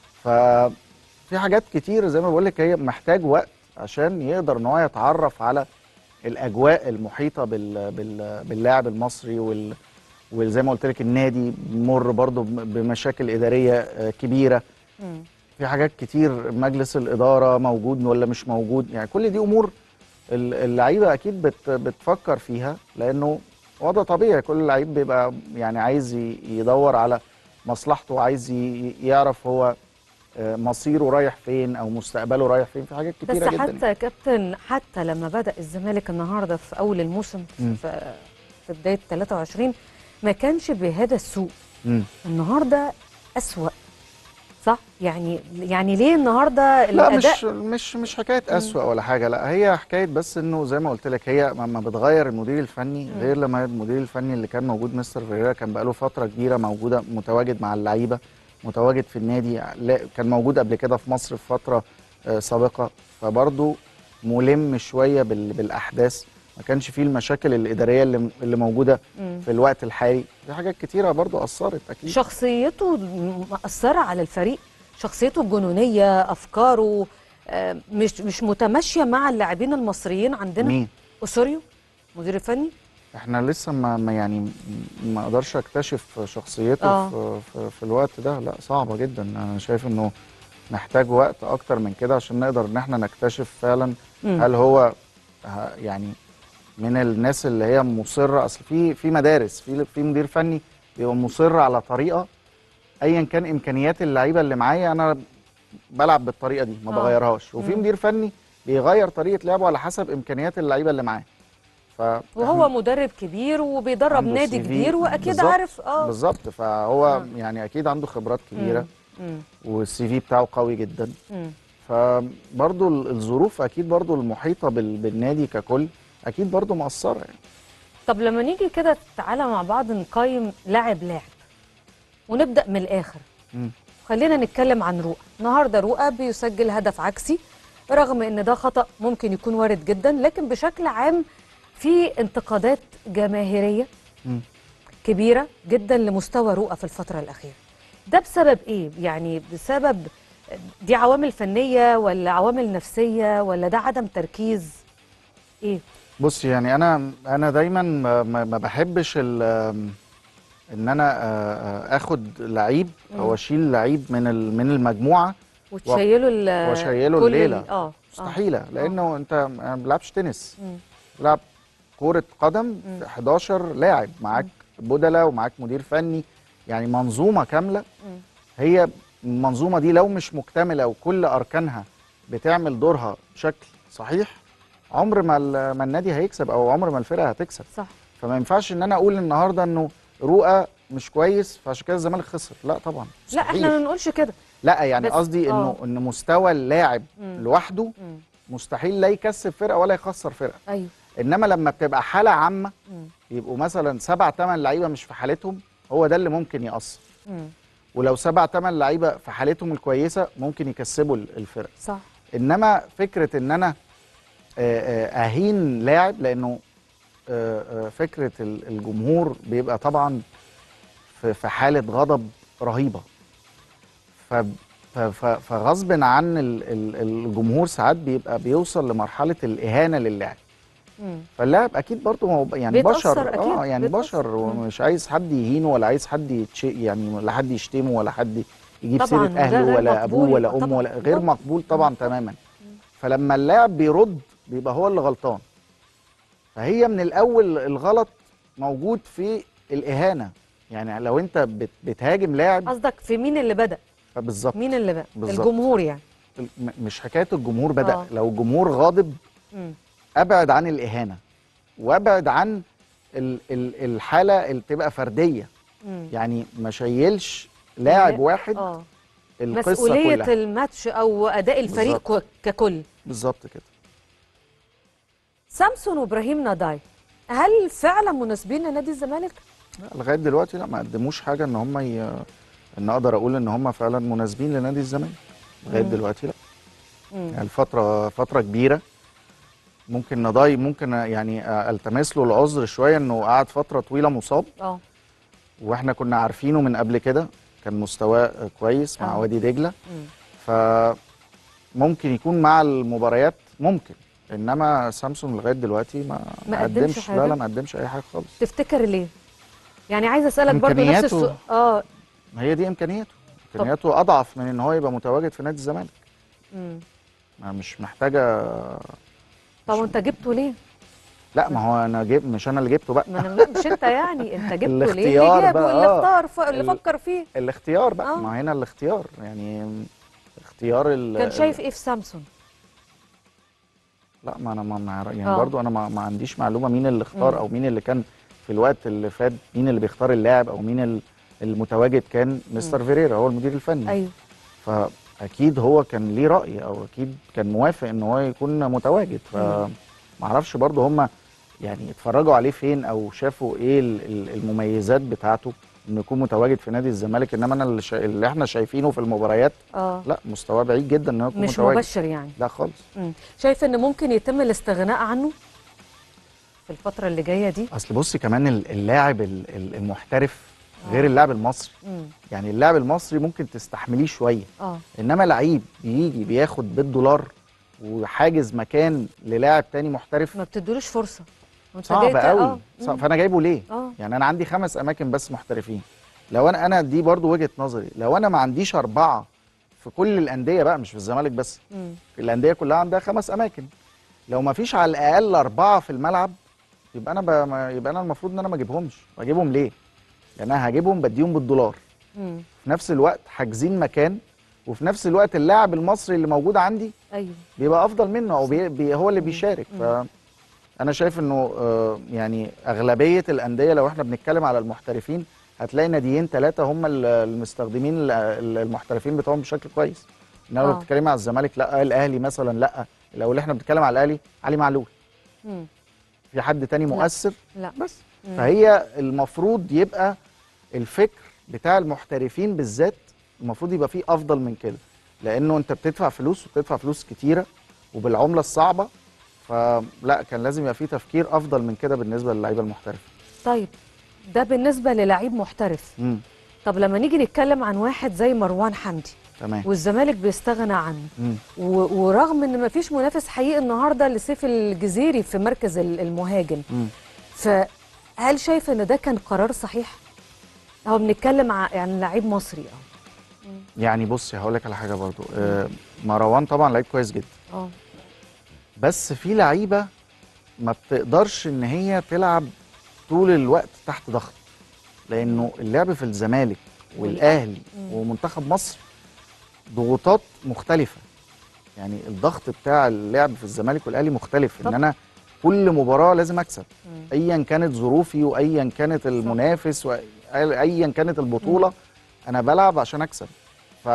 ففي حاجات كتير زي ما بقول لك هي محتاج وقت عشان يقدر ان هو يتعرف على الاجواء المحيطه بال بال باللاعب المصري وال وزي ما قلت لك النادي مر برضه بمشاكل اداريه آه، كبيره مم. في حاجات كتير مجلس الاداره موجود ولا مش موجود يعني كل دي امور ال- اللعيبه اكيد بت بتفكر فيها لانه وضع طبيعي كل لعيب بيبقى يعني عايز ي- يدور على مصلحته وعايز ي- يعرف هو آه، مصيره رايح فين او مستقبله رايح فين في حاجات بس كتيره جدا حتى يا كابتن حتى لما بدا الزمالك النهارده في اول الموسم مم. في, في بدايه 23 ما كانش بهذا السوء مم. النهارده اسوا صح يعني يعني ليه النهارده لا الاداء مش مش مش حكايه اسوأ ولا حاجه لا هي حكايه بس انه زي ما قلت لك هي لما بتغير المدير الفني مم. غير لما المدير الفني اللي كان موجود مستر فيريرا كان بقاله فتره كبيره موجوده متواجد مع اللعيبه متواجد في النادي لا كان موجود قبل كده في مصر في فتره آه، سابقه فبرضه ملم شويه بال- بالاحداث ما كانش فيه المشاكل الاداريه اللي اللي موجوده مم. في الوقت الحالي في حاجات كتيره برضه اثرت اكيد شخصيته مأثرة على الفريق شخصيته الجنونية أفكاره آه، مش مش متماشية مع اللاعبين المصريين عندنا مين أوسوريو مدير الفني احنا لسه ما ما يعني م- ما اقدرش اكتشف شخصيته آه. في, في, في الوقت ده لا صعبه جدا انا شايف انه محتاج وقت اكتر من كده عشان نقدر ان احنا نكتشف فعلا مم. هل هو ه- يعني من الناس اللي هي مصره اصل في في مدارس في في مدير فني بيبقى مصر على طريقه ايا كان امكانيات اللعيبه اللي معايا انا بلعب بالطريقه دي ما آه. بغيرهاش وفي مم. مدير فني بيغير طريقه لعبه على حسب امكانيات اللعيبه اللي معاه ف وهو مدرب كبير وبيدرب عنده نادي CV كبير واكيد بالظبط، عارف اه بالظبط فهو آه. يعني اكيد عنده خبرات كبيره مم. والسي في بتاعه قوي جدا مم. فبرضه ال- الظروف اكيد برضه المحيطه بال- بالنادي ككل اكيد برضه مأثره يعني طب لما نيجي كده تعالى مع بعض نقيم لاعب لاعب ونبدا من الاخر مم. خلينا نتكلم عن رؤى النهارده رؤى بيسجل هدف عكسي رغم ان ده خطا ممكن يكون وارد جدا لكن بشكل عام في انتقادات جماهيريه مم. كبيره جدا لمستوى رؤى في الفتره الاخيره ده بسبب ايه يعني بسبب دي عوامل فنيه ولا عوامل نفسيه ولا ده عدم تركيز ايه بص يعني انا انا دايما ما, ما ما بحبش ال- ان انا آه، آه، اخد لعيب او مم. اشيل لعيب من ال- من المجموعه وتشيله ال واشيله كل الليله ال- اه مستحيله لانه انت ما بلعبش تنس مم. بلعب كرة قدم مم. في 11 لاعب معاك بدلة ومعاك مدير فني يعني منظومة كاملة مم. هي المنظومة دي لو مش مكتملة وكل أركانها بتعمل دورها بشكل صحيح عمر ما ال- ما النادي هيكسب أو عمر ما الفرقة هتكسب صح فما ينفعش إن أنا أقول النهاردة إنه رؤى مش كويس فعشان كده الزمالك خسر لا طبعا لا مستحيل. احنا ما بنقولش كده لا يعني بس- قصدي إنه آه. إن مستوى اللاعب مم. لوحده مم. مستحيل لا يكسب فرقة ولا يخسر فرقة ايوه انما لما بتبقى حاله عامه مم. يبقوا مثلا سبع ثمان لعيبه مش في حالتهم هو ده اللي ممكن يأثر مم. ولو سبع ثمان لعيبه في حالتهم الكويسه ممكن يكسبوا ال- الفرق صح انما فكره ان انا آه، آه، اهين لاعب لانه آه، آه، فكره ال- الجمهور بيبقى طبعا في في حاله غضب رهيبه ف ف- ف- فغصب عن ال- ال- الجمهور ساعات بيبقى بيوصل لمرحله الاهانه للاعب مم. فاللاعب اكيد برضه هو يعني بيتأثر بشر أكيد، اه يعني بيتأثر. بشر مم. ومش عايز حد يهينه ولا عايز حد يتش يعني ولا حد يشتمه ولا حد يجيب طبعاً، سيره وده اهله غير ولا ابوه مقبول. ولا آه، امه طبعاً، ولا غير طبعاً. مقبول طبعا تماما فلما اللاعب بيرد بيبقى هو اللي غلطان فهي من الاول الغلط موجود في الاهانه يعني لو انت بت- بتهاجم لاعب قصدك في مين اللي بدا فبالظبط مين اللي بدا بالظبط. الجمهور يعني م- مش حكايه الجمهور بدا آه. لو الجمهور غاضب مم. ابعد عن الاهانه وابعد عن ال ال الحاله اللي تبقى فرديه مم. يعني ما شيلش لاعب لا. واحد اه القصه مسؤوليه كلها الماتش او اداء الفريق بالظبط. كو- ككل بالظبط كده سامسون وابراهيم ناداي هل فعلا مناسبين لنادي الزمالك؟ لا لغايه دلوقتي لا ما قدموش حاجه ان هم ي... ان اقدر اقول ان هم فعلا مناسبين لنادي الزمالك لغايه مم. دلوقتي لا مم. يعني الفتره فتره كبيره ممكن نضاي ممكن يعني التمس له العذر شويه انه قعد فتره طويله مصاب اه واحنا كنا عارفينه من قبل كده كان مستواه كويس مع آه. وادي دجله مم. فممكن يكون مع المباريات ممكن انما سامسونج لغايه دلوقتي ما ما قدمش قدمش حاجة؟ لا لا ما قدمش اي حاجه خالص تفتكر ليه؟ يعني عايزه اسالك برضو نفس إمكانياته. السؤال اه ما هي دي امكانياته امكانياته اضعف من ان هو يبقى متواجد في نادي الزمالك مم. ما مش محتاجه طب مش- وانت جبته ليه؟ لا ما هو انا جيب مش انا اللي جبته بقى ما انا لا مش انت يعني انت جبته ليه؟ الاختيار اللي جابه بقى، اللي آه. اختار ف... اللي ال- فكر فيه الاختيار بقى آه. ما هنا الاختيار يعني اختيار ال كان شايف ايه في سامسون؟ لا ما انا ما ما- يعني آه. برضو انا ما, ما عنديش معلومه مين اللي اختار مم. او مين اللي كان في الوقت اللي فات مين اللي بيختار اللاعب او مين ال- المتواجد كان مستر فيريرا هو المدير الفني ايوه فاكيد هو كان ليه راي او اكيد كان موافق ان هو يكون متواجد مم. فمعرفش برضو هم يعني اتفرجوا عليه فين او شافوا ايه ال- ال- المميزات بتاعته انه يكون متواجد في نادي الزمالك انما انا اللي, شا... اللي احنا شايفينه في المباريات اه لا مستواه بعيد جدا انه يكون مش متواجد مبشر يعني لا خالص مم. شايف ان ممكن يتم الاستغناء عنه في الفتره اللي جايه دي؟ اصل بصي كمان ال- اللاعب ال- ال- المحترف غير اللاعب المصري مم. يعني اللاعب المصري ممكن تستحمليه شويه اه انما لعيب بيجي بياخد بالدولار وحاجز مكان للاعب تاني محترف ما بتدولوش فرصه وانت صعب جاي تا- قوي اه صعب. مم. فانا جايبه ليه اه يعني انا عندي خمس اماكن بس محترفين لو انا انا دي برضو وجهه نظري لو انا ما عنديش اربعه في كل الانديه بقى مش في الزمالك بس مم. الانديه كلها عندها خمس اماكن لو ما فيش على الاقل اربعه في الملعب يبقى انا ب... ما- يبقى انا المفروض ان انا ما اجيبهمش اجيبهم ليه يعني انا هجيبهم بديهم بالدولار مم. في نفس الوقت حاجزين مكان وفي نفس الوقت اللاعب المصري اللي موجود عندي ايوه بيبقى افضل منه او بي بي هو اللي مم. بيشارك مم. فانا شايف انه آه، يعني اغلبيه الانديه لو احنا بنتكلم على المحترفين هتلاقي ناديين ثلاثه هم ال- المستخدمين ال- ال- المحترفين بتوعهم بشكل كويس انما لو آه. بتتكلمي على الزمالك لا الاهلي مثلا لا لو اللي احنا بنتكلم على الاهلي علي معلول مم. في حد تاني لا. مؤثر لا بس مم. فهي المفروض يبقى الفكر بتاع المحترفين بالذات المفروض يبقى فيه افضل من كده لانه انت بتدفع فلوس وبتدفع فلوس كتيره وبالعمله الصعبه فلا كان لازم يبقى فيه تفكير افضل من كده بالنسبه للعيبه المحترفه طيب ده بالنسبه للعيب محترف امم طب لما نيجي نتكلم عن واحد زي مروان حمدي تمام والزمالك بيستغنى عنه مم. و- ورغم ان مفيش منافس حقيقي النهارده لسيف الجزيري في مركز ال- المهاجم مم. فهل شايف ان ده كان قرار صحيح هو بنتكلم ع- عن لعيب مصري اه يعني بصي هقول لك على حاجه برضو آه مروان طبعا لعيب كويس جدا اه بس في لعيبه ما بتقدرش ان هي تلعب طول الوقت تحت ضغط لانه اللعب في الزمالك والاهلي مم. ومنتخب مصر ضغوطات مختلفه يعني الضغط بتاع اللعب في الزمالك والاهلي مختلف ان طبعا. انا كل مباراه لازم اكسب مم. ايا كانت ظروفي وايا كانت المنافس وايا كانت البطوله انا بلعب عشان اكسب ف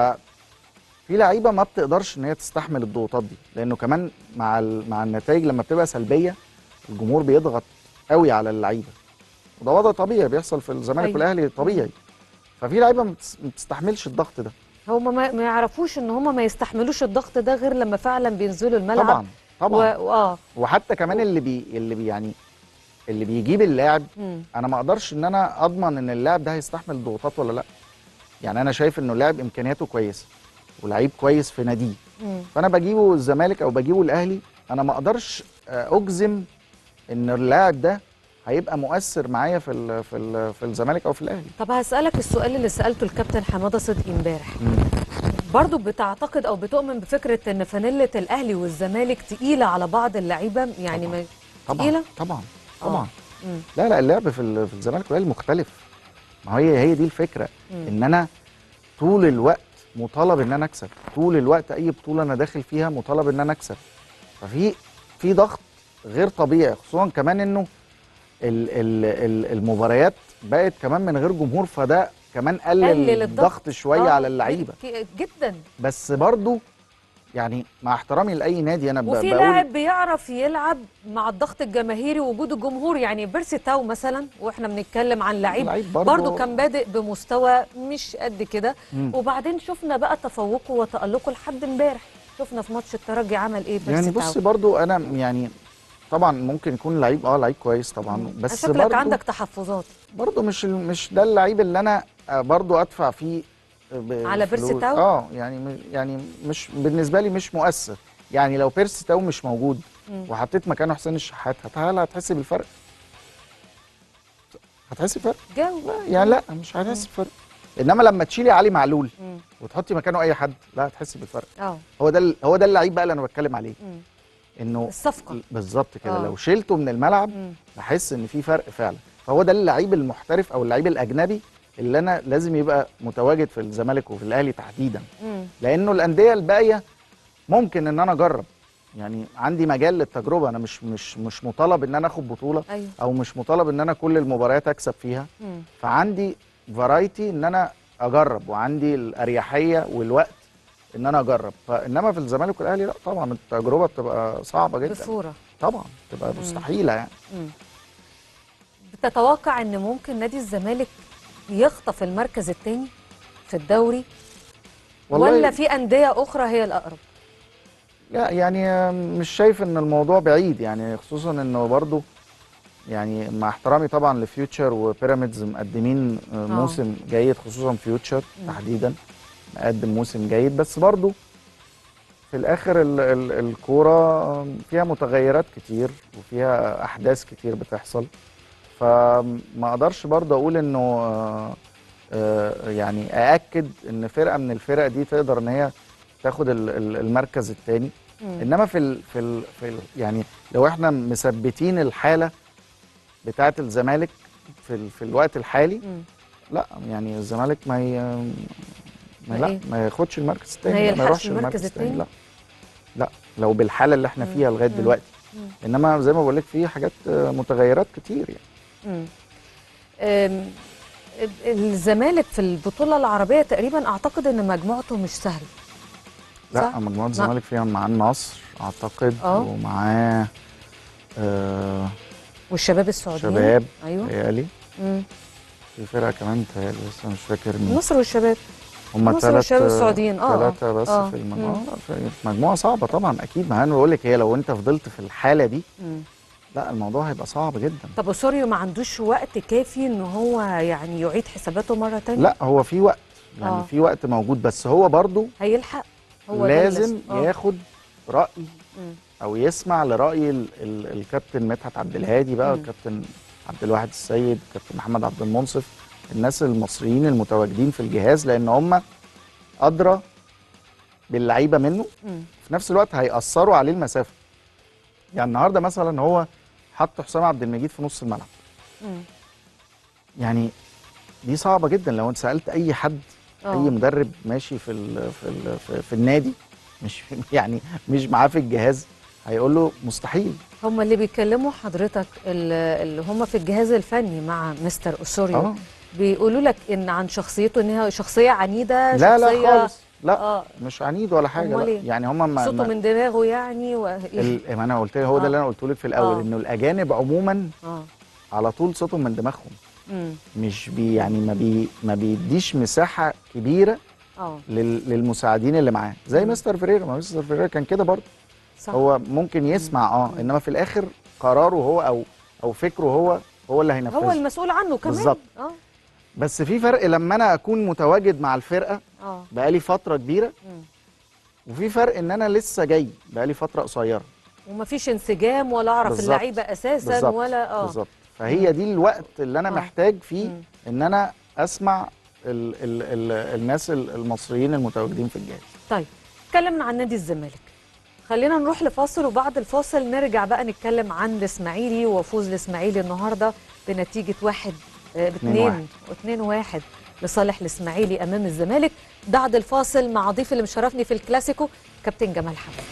في لعيبه ما بتقدرش ان هي تستحمل الضغوطات دي لانه كمان مع ال... مع النتائج لما بتبقى سلبيه الجمهور بيضغط قوي على اللعيبه وده وضع طبيعي بيحصل في الزمالك أيوة. والاهلي طبيعي ففي لعيبه ما بتس- ما بتستحملش الضغط ده هم ما ما يعرفوش ان هم ما يستحملوش الضغط ده غير لما فعلا بينزلوا الملعب طبعا طبعا و... اه وحتى كمان اللي بي اللي بي يعني اللي بيجيب اللاعب مم. انا ما اقدرش ان انا اضمن ان اللاعب ده هيستحمل الضغوطات ولا لا يعني انا شايف انه لاعب امكانياته كويسه ولعيب كويس في ناديه مم. فانا بجيبه الزمالك او بجيبه الاهلي انا ما اقدرش آه، اجزم ان اللاعب ده هيبقى مؤثر معايا في ال في ال في الزمالك او في الاهلي طب هسألك السؤال اللي سألته الكابتن حمادة صدقي امبارح برضو بتعتقد او بتؤمن بفكرة ان فانيلة الاهلي والزمالك تقيلة على بعض اللعيبة يعني ما طبعا تقيلة؟ طبعا آه. طبعا مم. لا لا اللعب في ال- في الزمالك والاهلي مختلف ما هي هي دي الفكره مم. ان انا طول الوقت مطالب ان انا اكسب طول الوقت اي بطوله انا داخل فيها مطالب ان انا اكسب ففي في ضغط غير طبيعي خصوصا كمان انه ال ال ال المباريات بقت كمان من غير جمهور فده كمان قلل, قلل الضغط. الضغط شويه آه، على اللعيبه ك- جدا بس برضو يعني مع احترامي لاي نادي انا ب- وفي بقول لاعب بيعرف يلعب مع الضغط الجماهيري ووجود الجمهور يعني بيرسي تاو مثلا واحنا بنتكلم عن لعيب لعيب برضه كان بادئ بمستوى مش قد كده مم. وبعدين شفنا بقى تفوقه وتألقه لحد امبارح شفنا في ماتش الترجي عمل ايه بيرسي يعني تاو بص برضو انا يعني طبعا ممكن يكون لعيب اه لعيب كويس طبعا بس شكلك برضو عندك تحفظات برضو مش ال- مش ده اللعيب اللي انا آه، برضو ادفع فيه ب- على بيرسي فلوس. تاو؟ اه يعني م- يعني مش بالنسبه لي مش مؤثر يعني لو بيرسي تاو مش موجود مم. وحطيت مكانه حسين الشحات هت- هل هتحس بالفرق هتحس بفرق جاوب يعني لا مش هتحس بفرق انما لما تشيلي علي معلول مم. وتحطي مكانه اي حد لا هتحس بالفرق اه هو ده ال- هو ده اللعيب بقى اللي انا بتكلم عليه مم. انه الصفقه بالظبط كده آه. لو شيلته من الملعب مم. بحس ان في فرق فعلا فهو ده اللعيب المحترف او اللعيب الاجنبي اللي انا لازم يبقى متواجد في الزمالك وفي الاهلي تحديدا مم. لانه الانديه الباقيه ممكن ان انا اجرب يعني عندي مجال للتجربه انا مش مش مش مطالب ان انا اخد بطوله ايوه او مش مطالب ان انا كل المباريات اكسب فيها مم. فعندي فرايتي ان انا اجرب وعندي الاريحيه والوقت ان انا اجرب فانما في الزمالك والاهلي لا طبعا التجربه بتبقى صعبه جدا بصوره طبعا تبقى مستحيله يعني مم. بتتوقع ان ممكن نادي الزمالك يخطف المركز الثاني في الدوري ولا في انديه اخرى هي الاقرب لا يعني مش شايف ان الموضوع بعيد يعني خصوصا انه برضو يعني مع احترامي طبعا لفيوتشر وبيراميدز مقدمين موسم جيد خصوصا فيوتشر مم. تحديدا مقدم موسم جيد بس برضو في الاخر ال ال الكوره فيها متغيرات كتير وفيها احداث كتير بتحصل فما اقدرش برضو اقول انه آه، آه، يعني ااكد ان فرقه من الفرق دي تقدر ان هي تاخد ال- ال- المركز الثاني مم. انما في ال في ال في ال يعني لو احنا مثبتين الحاله بتاعه الزمالك في ال في الوقت الحالي مم. لا يعني الزمالك ما ي ما ما لا إيه؟ ما ياخدش المركز الثاني ما لا، يلحقش يروحش المركز التاني؟ لا لا لو بالحاله اللي احنا مم. فيها لغايه مم. دلوقتي مم. انما زي ما بقول لك في حاجات آه، متغيرات كتير يعني مم. أم، الزمالك في البطوله العربيه تقريبا اعتقد ان مجموعته مش سهله لا صح؟ مجموعه الزمالك فيها مع النصر اعتقد آه. ومعاه آه والشباب السعوديين شباب ايوه تهيألي مم. في فرقه كمان تهيألي بس أنا مش فاكر مين النصر والشباب هم مصر ثلاث والشباب السعوديين، آه، آه. ثلاثة بس آه. في المجموعة مم. في مجموعة صعبة طبعا أكيد ما أنا بقول لك هي لو أنت فضلت في الحالة دي مم. لا الموضوع هيبقى صعب جدا طب اسوريو ما عندوش وقت كافي ان هو يعني يعيد حساباته مره تانية لا هو في وقت يعني آه. في وقت موجود بس هو برضو هيلحق هو ده لازم اللي- آه. ياخد رأي مم. أو يسمع لرأي ال ال الكابتن مدحت عبد الهادي بقى مم. والكابتن عبد الواحد السيد الكابتن محمد عبد المنصف الناس المصريين المتواجدين في الجهاز لأن هم أدرى باللعيبة منه مم. في نفس الوقت هيأثروا عليه المسافة يعني النهارده مثلا هو حط حسام عبد المجيد في نص الملعب مم. يعني دي صعبة جدا لو انت سألت أي حد آه. أي مدرب ماشي في ال في ال في, في النادي مش يعني مش معاه في الجهاز هيقول له مستحيل هم اللي بيكلموا حضرتك ال- اللي هم في الجهاز الفني مع مستر اسوريو اه بيقولوا لك ان عن شخصيته ان هي شخصيه عنيده لا لا شخصيه خالص لا اه مش عنيد ولا حاجة أمال لا. إيه؟ يعني هم ما, صوته ما من دماغه يعني و... ال- ما انا قلت هو ده آه. اللي انا قلت لك في الاول آه. انه الاجانب عموما اه على طول صوتهم من دماغهم مم. مش بي يعني ما بي ما بيديش مساحه كبيره اه لل للمساعدين اللي معاه زي مم. مستر فيريرا ما مستر فيريرا كان كده برضه صح هو ممكن يسمع اه انما في الاخر قراره هو او او فكره هو هو اللي هينفذه هو المسؤول عنه كمان بالظبط. اه بس في فرق لما انا اكون متواجد مع الفرقه اه بقالي فتره كبيره مم. وفي فرق ان انا لسه جاي بقالي فتره قصيره ومفيش انسجام ولا اعرف بالظبط. اللعيبه اساسا بالظبط ولا اه بالظبط فهي دي الوقت اللي انا آه. محتاج فيه مم. ان انا اسمع ال ال ال الناس ال- المصريين المتواجدين في الجهاز طيب اتكلمنا عن نادي الزمالك خلينا نروح لفاصل وبعد الفاصل نرجع بقى نتكلم عن الاسماعيلي وفوز الاسماعيلي النهارده بنتيجه واحد آه، باثنين واحد. واثنين واحد لصالح الاسماعيلي امام الزمالك بعد الفاصل مع ضيف اللي مشرفني في الكلاسيكو كابتن جمال حمد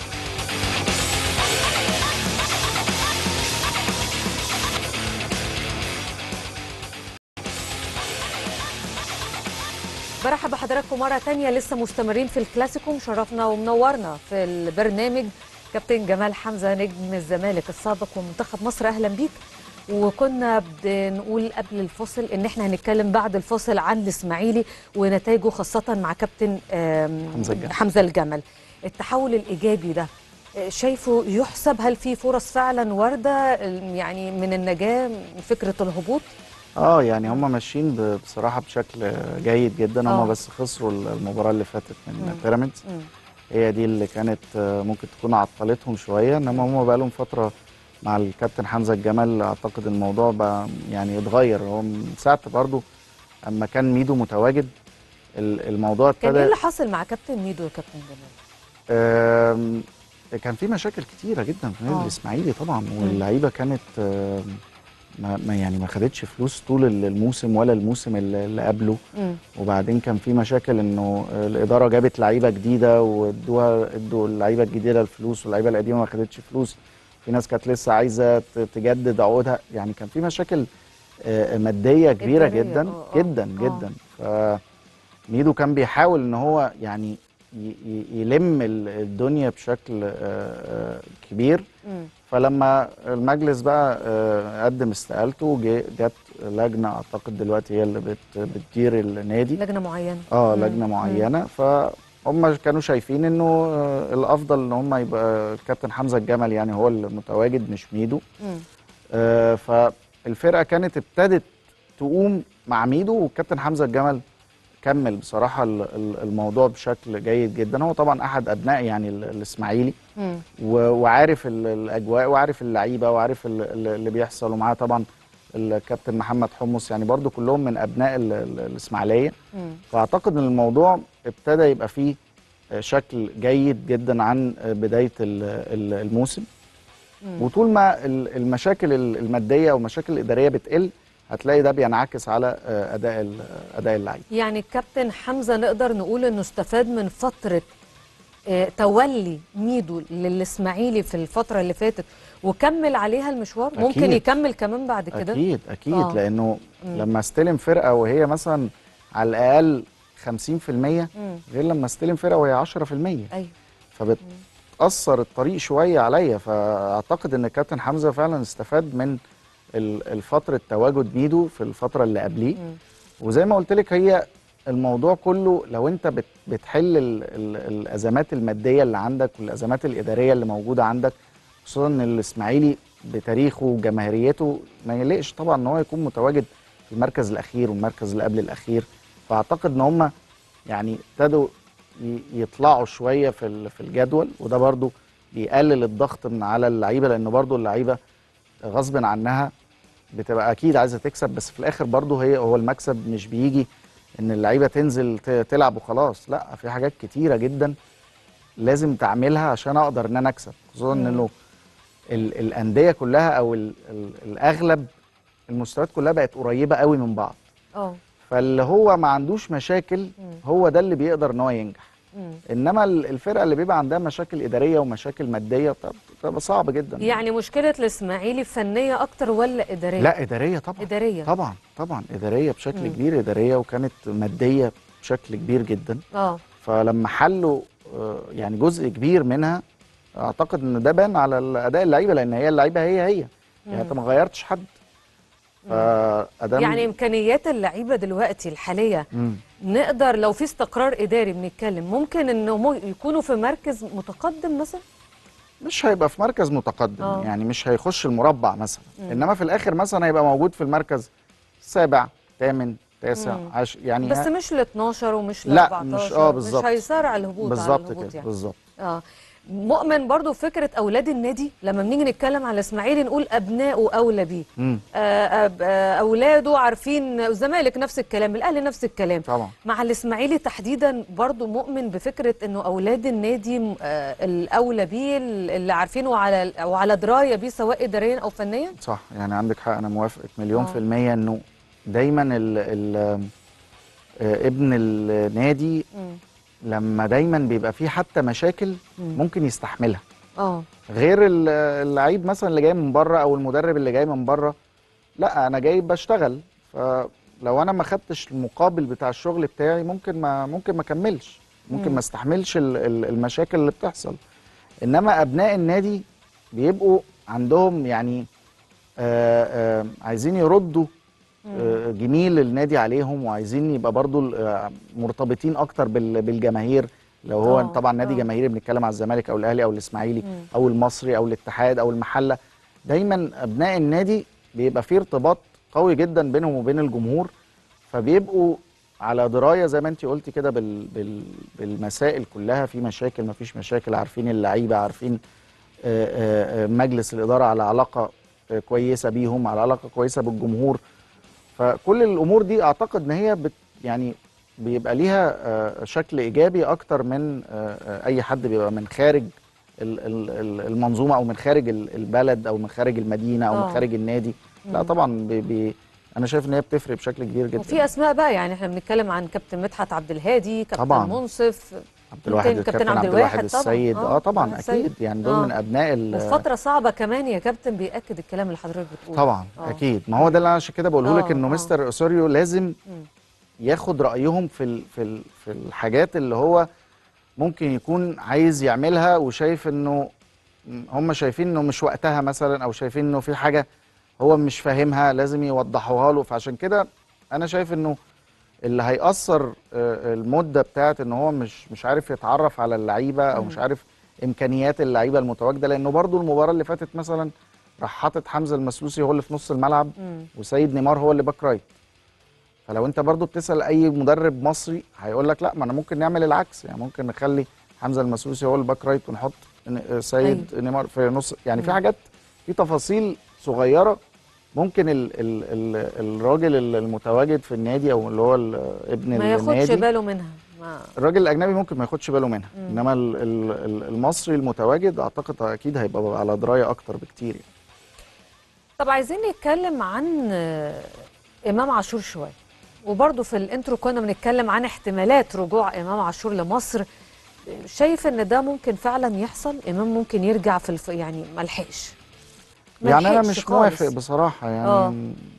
برحب بحضراتكم مرة تانية لسه مستمرين في الكلاسيكو مشرفنا ومنورنا في البرنامج كابتن جمال حمزة نجم الزمالك السابق ومنتخب مصر أهلا بيك وكنا بنقول قبل الفصل ان احنا هنتكلم بعد الفصل عن الاسماعيلي ونتائجه خاصة مع كابتن آم، حمزة الجمل. حمزة الجمل التحول الإيجابي ده آه، شايفه يحسب هل في فرص فعلا واردة آه، يعني من النجاة من فكرة الهبوط اه يعني هم ماشيين ب- بصراحه بشكل جيد جدا آه. هم بس خسروا المباراه اللي فاتت مم. من بيراميدز مم. هي دي اللي كانت آه، ممكن تكون عطلتهم شويه انما هم بقى لهم فتره مع الكابتن حمزه الجمل اعتقد الموضوع بقى يعني اتغير هو من ساعه برضو اما كان ميدو متواجد ال- الموضوع كان ايه ابتدى اللي حاصل مع كابتن ميدو وكابتن جمال؟ آم، كان في مشاكل كتيره جدا في النادي آه. الاسماعيلي طبعا واللعيبه كانت آم، ما ما يعني ما خدتش فلوس طول الموسم ولا الموسم اللي اللي قبله مم. وبعدين كان في مشاكل انه الاداره جابت لعيبه جديده وادوها ادوا اللعيبه الجديده الفلوس واللعيبه القديمه ما خدتش فلوس في ناس كانت لسه عايزه ت- تجدد عقودها يعني كان في مشاكل آه، ماديه كبيره إدارية، جدا آه، آه، جدا آه. جدا فميدو كان بيحاول ان هو يعني ي- ي- يلم ال- الدنيا بشكل آه، آه، كبير مم. فلما المجلس بقى آه، قدم استقالته جه- جت لجنه اعتقد دلوقتي هي اللي بت- بتدير النادي لجنه معينه اه مم. لجنه معينه فهم كانوا شايفين انه آه، الافضل ان هم يبقى الكابتن حمزه الجمل يعني هو المتواجد مش ميدو مم. آه، فالفرقه كانت ابتدت تقوم مع ميدو والكابتن حمزه الجمل كمل بصراحه ال- ال- الموضوع بشكل جيد جدا هو طبعا احد ابناء يعني ال- الاسماعيلي مم. و- وعارف ال- الاجواء وعارف اللعيبه وعارف ال- ال- اللي بيحصل ومعاه طبعا الكابتن محمد حمص يعني برضو كلهم من ابناء ال- ال- الاسماعيليه مم. فاعتقد ان الموضوع ابتدى يبقى فيه شكل جيد جدا عن بدايه ال- ال- الموسم مم. وطول ما ال- المشاكل ال- الماديه او المشاكل الاداريه بتقل هتلاقي ده بينعكس على اداء ال- اداء اللعيبه يعني الكابتن حمزه نقدر نقول انه استفاد من فتره آه، تولي ميدو للاسماعيلي في الفتره اللي فاتت وكمل عليها المشوار ممكن أكيد. يكمل كمان بعد كده اكيد اكيد آه. آه. لانه مم. لما استلم فرقه وهي مثلا على الاقل 50% مم. غير لما استلم فرقه وهي 10% ايوه فبتاثر الطريق شويه عليا فاعتقد ان الكابتن حمزه فعلا استفاد من ال- الفتره تواجد ميدو في الفتره اللي قبليه مم. وزي ما قلت لك هي الموضوع كله لو انت بت بتحل ال ال الازمات الماديه اللي عندك والازمات الاداريه اللي موجوده عندك خصوصا ان الاسماعيلي بتاريخه وجماهيريته ما يليقش طبعا ان هو يكون متواجد في المركز الاخير والمركز اللي قبل الاخير فاعتقد ان هم يعني ابتدوا ي- يطلعوا شويه في ال- في الجدول وده برضو بيقلل الضغط من على اللعيبه لان برضو اللعيبه غصب عنها بتبقى اكيد عايزه تكسب بس في الاخر برضو هي هو المكسب مش بيجي ان اللعيبه تنزل ت- تلعب وخلاص لا في حاجات كتيره جدا لازم تعملها عشان اقدر ان انا اكسب خصوصا مم. انه ال- الانديه كلها او ال ال الاغلب المستويات كلها بقت قريبه قوي من بعض اه فاللي هو ما عندوش مشاكل مم. هو ده اللي بيقدر ان هو ينجح مم. انما ال- الفرقه اللي بيبقى عندها مشاكل اداريه ومشاكل ماديه طب- بتبقى صعب جدا يعني مشكله الاسماعيلي فنيه اكتر ولا اداريه لا اداريه طبعا اداريه طبعا طبعا اداريه بشكل مم. كبير اداريه وكانت ماديه بشكل كبير جدا اه فلما حلوا آه، يعني جزء كبير منها اعتقد ان ده بان على اداء اللعيبه لان هي اللعيبه هي هي يعني انت مم. ما غيرتش حد فادام يعني امكانيات اللعيبه دلوقتي الحاليه مم. نقدر لو في استقرار اداري بنتكلم ممكن انه مو- يكونوا في مركز متقدم مثلا مش هيبقى في مركز متقدم آه. يعني مش هيخش المربع مثلا انما في الاخر مثلا هيبقى موجود في المركز السابع ثامن تاسع مم. عش يعني بس ها- مش ل 12 ومش ل لا، 14 مش- آه، بالظبط. مش هيسارع الهبوط على بالظبط الهبوط كده يعني. بالظبط اه مؤمن برضو فكره اولاد النادي لما بنيجي نتكلم على الاسماعيلي نقول ابنائه اولى بيه مم. آه، أب- آه، اولاده عارفين الزمالك نفس الكلام الاهلي نفس الكلام طبعا مع الاسماعيلي تحديدا برضو مؤمن بفكره انه اولاد النادي م- آه، الاولى بيه اللي عارفينه على او على درايه بيه سواء اداريا او فنيا صح يعني عندك حق انا موافقك مليون آه. في المية انه دايما ال ال آه، ابن النادي مم. لما دايما بيبقى فيه حتى مشاكل مم. ممكن يستحملها اه غير ال- اللعيب مثلا اللي جاي من بره او المدرب اللي جاي من بره لا انا جاي بشتغل فلو انا ما خدتش المقابل بتاع الشغل بتاعي ممكن ما ممكن ما اكملش ممكن مم. ما استحملش ال- ال- المشاكل اللي بتحصل انما ابناء النادي بيبقوا عندهم يعني آه آه عايزين يردوا آه، جميل النادي عليهم وعايزين يبقى برضو آه، مرتبطين اكتر بال- بالجماهير لو هو آه، طبعا نادي آه. جماهيري بنتكلم على الزمالك او الاهلي او الاسماعيلي مم. او المصري او الاتحاد او المحله دايما ابناء النادي بيبقى فيه ارتباط قوي جدا بينهم وبين الجمهور فبيبقوا على درايه زي ما انت قلتي كده بال بال بالمسائل كلها في مشاكل ما فيش مشاكل عارفين اللعيبه عارفين آه، آه، آه، مجلس الاداره على علاقه آه، كويسه بيهم على علاقه كويسه بالجمهور فكل الامور دي اعتقد ان هي بت يعني بيبقى ليها آه، شكل ايجابي اكتر من آه، آه، اي حد بيبقى من خارج ال- ال- ال- المنظومه او من خارج ال- البلد او من خارج المدينه او آه. من خارج النادي لا طبعا بي بي انا شايف ان هي بتفرق بشكل كبير جدا وفي اسماء بقى يعني احنا بنتكلم عن كابتن مدحت عبد الهادي كابتن طبعاً. منصف عبد الواحد كابتن الكابتن عبد عبد الواحد الواحد طبعاً. السيد آه، اه طبعا عبد اكيد السيد. يعني دول آه. من ابناء ال- وفي فتره صعبه كمان يا كابتن بياكد الكلام اللي حضرتك بتقوله طبعا آه. اكيد ما هو ده اللي انا عشان كده بقوله لك آه، انه آه. مستر اوسوريو لازم مم. ياخد رايهم في ال في ال في الحاجات اللي هو ممكن يكون عايز يعملها وشايف انه هم شايفين انه مش وقتها مثلا او شايفين انه في حاجه هو مش فاهمها لازم يوضحوها له فعشان كده انا شايف انه اللي هيأثر آه، المده بتاعت ان هو مش مش عارف يتعرف على اللعيبه او مش عارف امكانيات اللعيبه المتواجده لانه برضو المباراه اللي فاتت مثلا راح حاطط حمزه المسلوسي هو اللي في نص الملعب مم. وسيد نيمار هو اللي باك رايت فلو انت برضو بتسال اي مدرب مصري هيقول لك لا ما انا ممكن نعمل العكس يعني ممكن نخلي حمزه المسلوسي هو الباك رايت ونحط ن- سيد أيوه. نيمار في نص يعني في مم. حاجات في تفاصيل صغيره ممكن ال ال ال الراجل ال- المتواجد في النادي او اللي هو ال- ابن ما ياخدش النادي باله منها ما الراجل الاجنبي ممكن ما ياخدش باله منها مم. انما ال- ال- ال- المصري المتواجد اعتقد اكيد هيبقى على درايه اكتر بكتير يعني. طب عايزين نتكلم عن آه، امام عاشور شويه وبرضه في الانترو كنا بنتكلم عن احتمالات رجوع امام عاشور لمصر شايف ان ده ممكن فعلا يحصل امام ممكن يرجع في الف... يعني ملحقش يعني انا ملحقش مش خالص. موافق بصراحه يعني آه.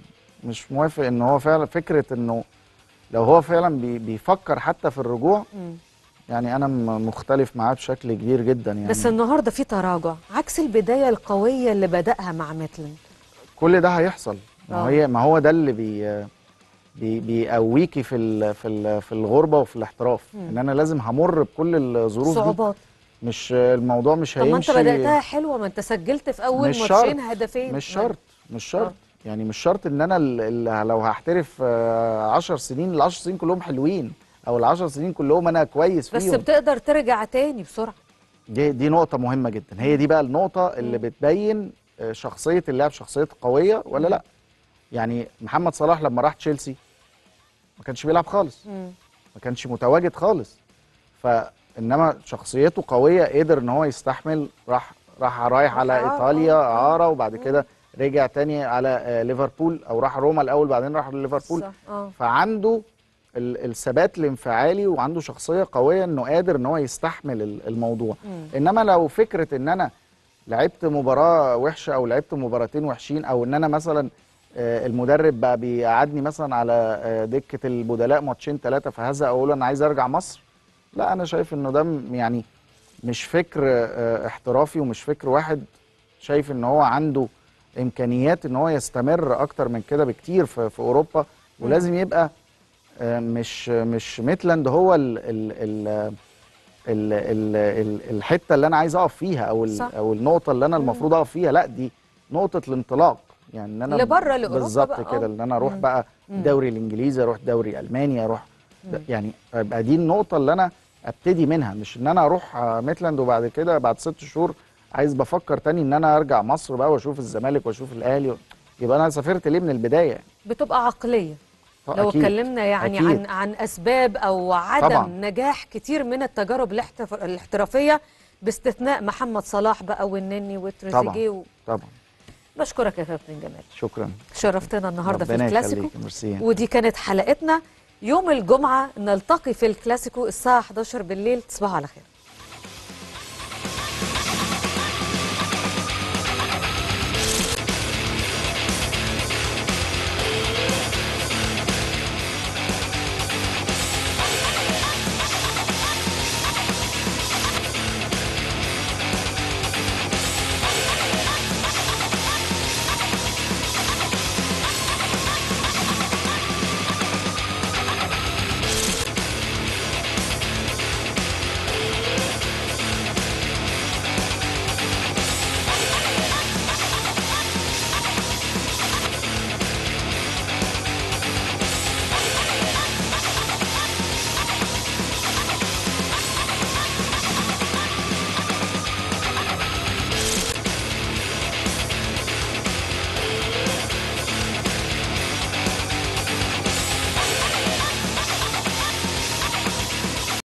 مش موافق ان هو فعلا فكره انه لو هو فعلا بي بيفكر حتى في الرجوع مم. يعني انا م- مختلف معاه بشكل كبير جدا يعني بس النهارده في تراجع عكس البدايه القويه اللي بداها مع ميتلند كل ده هيحصل ما آه. هي ما هو ده اللي بي بي بيقويكي في ال في ال في الغربه وفي الاحتراف مم. ان انا لازم همر بكل الظروف دي صعوبات مش الموضوع مش طب ما انت هيمشي بداتها حلوه ما انت سجلت في اول مش ماتشين شرط. هدفين مش ما- شرط مش شرط آه. يعني مش شرط ان انا ال- ال- لو هحترف 10 سنين ال 10 سنين كلهم حلوين او ال 10 سنين كلهم انا كويس بس فيهم بتقدر ترجع تاني بسرعه دي دي نقطة مهمة جدا هي دي بقى النقطة اللي مم. بتبين آه، شخصية اللاعب شخصيته قوية ولا مم. لا يعني محمد صلاح لما راح تشيلسي ما كانش بيلعب خالص مم. ما كانش متواجد خالص فانما شخصيته قويه قدر ان هو يستحمل راح راح رايح على إعارة، ايطاليا آه. اعاره وبعد كده رجع تاني على آه، ليفربول او راح روما الاول بعدين راح ليفربول صح اه فعنده ال- الثبات الانفعالي وعنده شخصيه قويه انه قادر ان هو يستحمل ال- الموضوع مم. انما لو فكره ان انا لعبت مباراه وحشه او لعبت مباراتين وحشين او ان انا مثلا آه، المدرب بقى بيقعدني مثلا على آه، دكه البدلاء ماتشين ثلاثه فهذا اقول انا عايز ارجع مصر لا انا شايف انه ده م- يعني مش فكر آه، احترافي ومش فكر واحد شايف ان هو عنده امكانيات ان هو يستمر اكتر من كده بكتير في, في اوروبا ولازم يبقى آه، مش مش ميتلاند هو ال ال ال ال ال ال الحته اللي انا عايز اقف فيها او ال- صح. او النقطه اللي انا المفروض اقف فيها لا دي نقطه الانطلاق يعني ان انا لبره لأوروبا بالظبط بقى، كده آه. ان انا اروح مم. بقى مم. الدوري الانجليزي اروح دوري المانيا اروح يعني ابقى دي النقطه اللي انا ابتدي منها مش ان انا اروح آه، ميتلاند وبعد كده بعد ست شهور عايز بفكر تاني ان انا ارجع مصر بقى واشوف الزمالك واشوف الاهلي يبقى انا سافرت ليه من البدايه يعني بتبقى عقليه آه، لو أكيد. اتكلمنا يعني أكيد. عن عن اسباب او عدم طبعاً. نجاح كتير من التجارب الاحتف... الاحترافيه باستثناء محمد صلاح بقى والنني وتريزيجيه و... طبعا بشكرك يا كابتن جمال شكرا شرفتنا النهارده في ربنا الكلاسيكو يخليك، ميرسي ودي كانت حلقتنا يوم الجمعه نلتقي في الكلاسيكو الساعه 11 بالليل تصبحوا على خير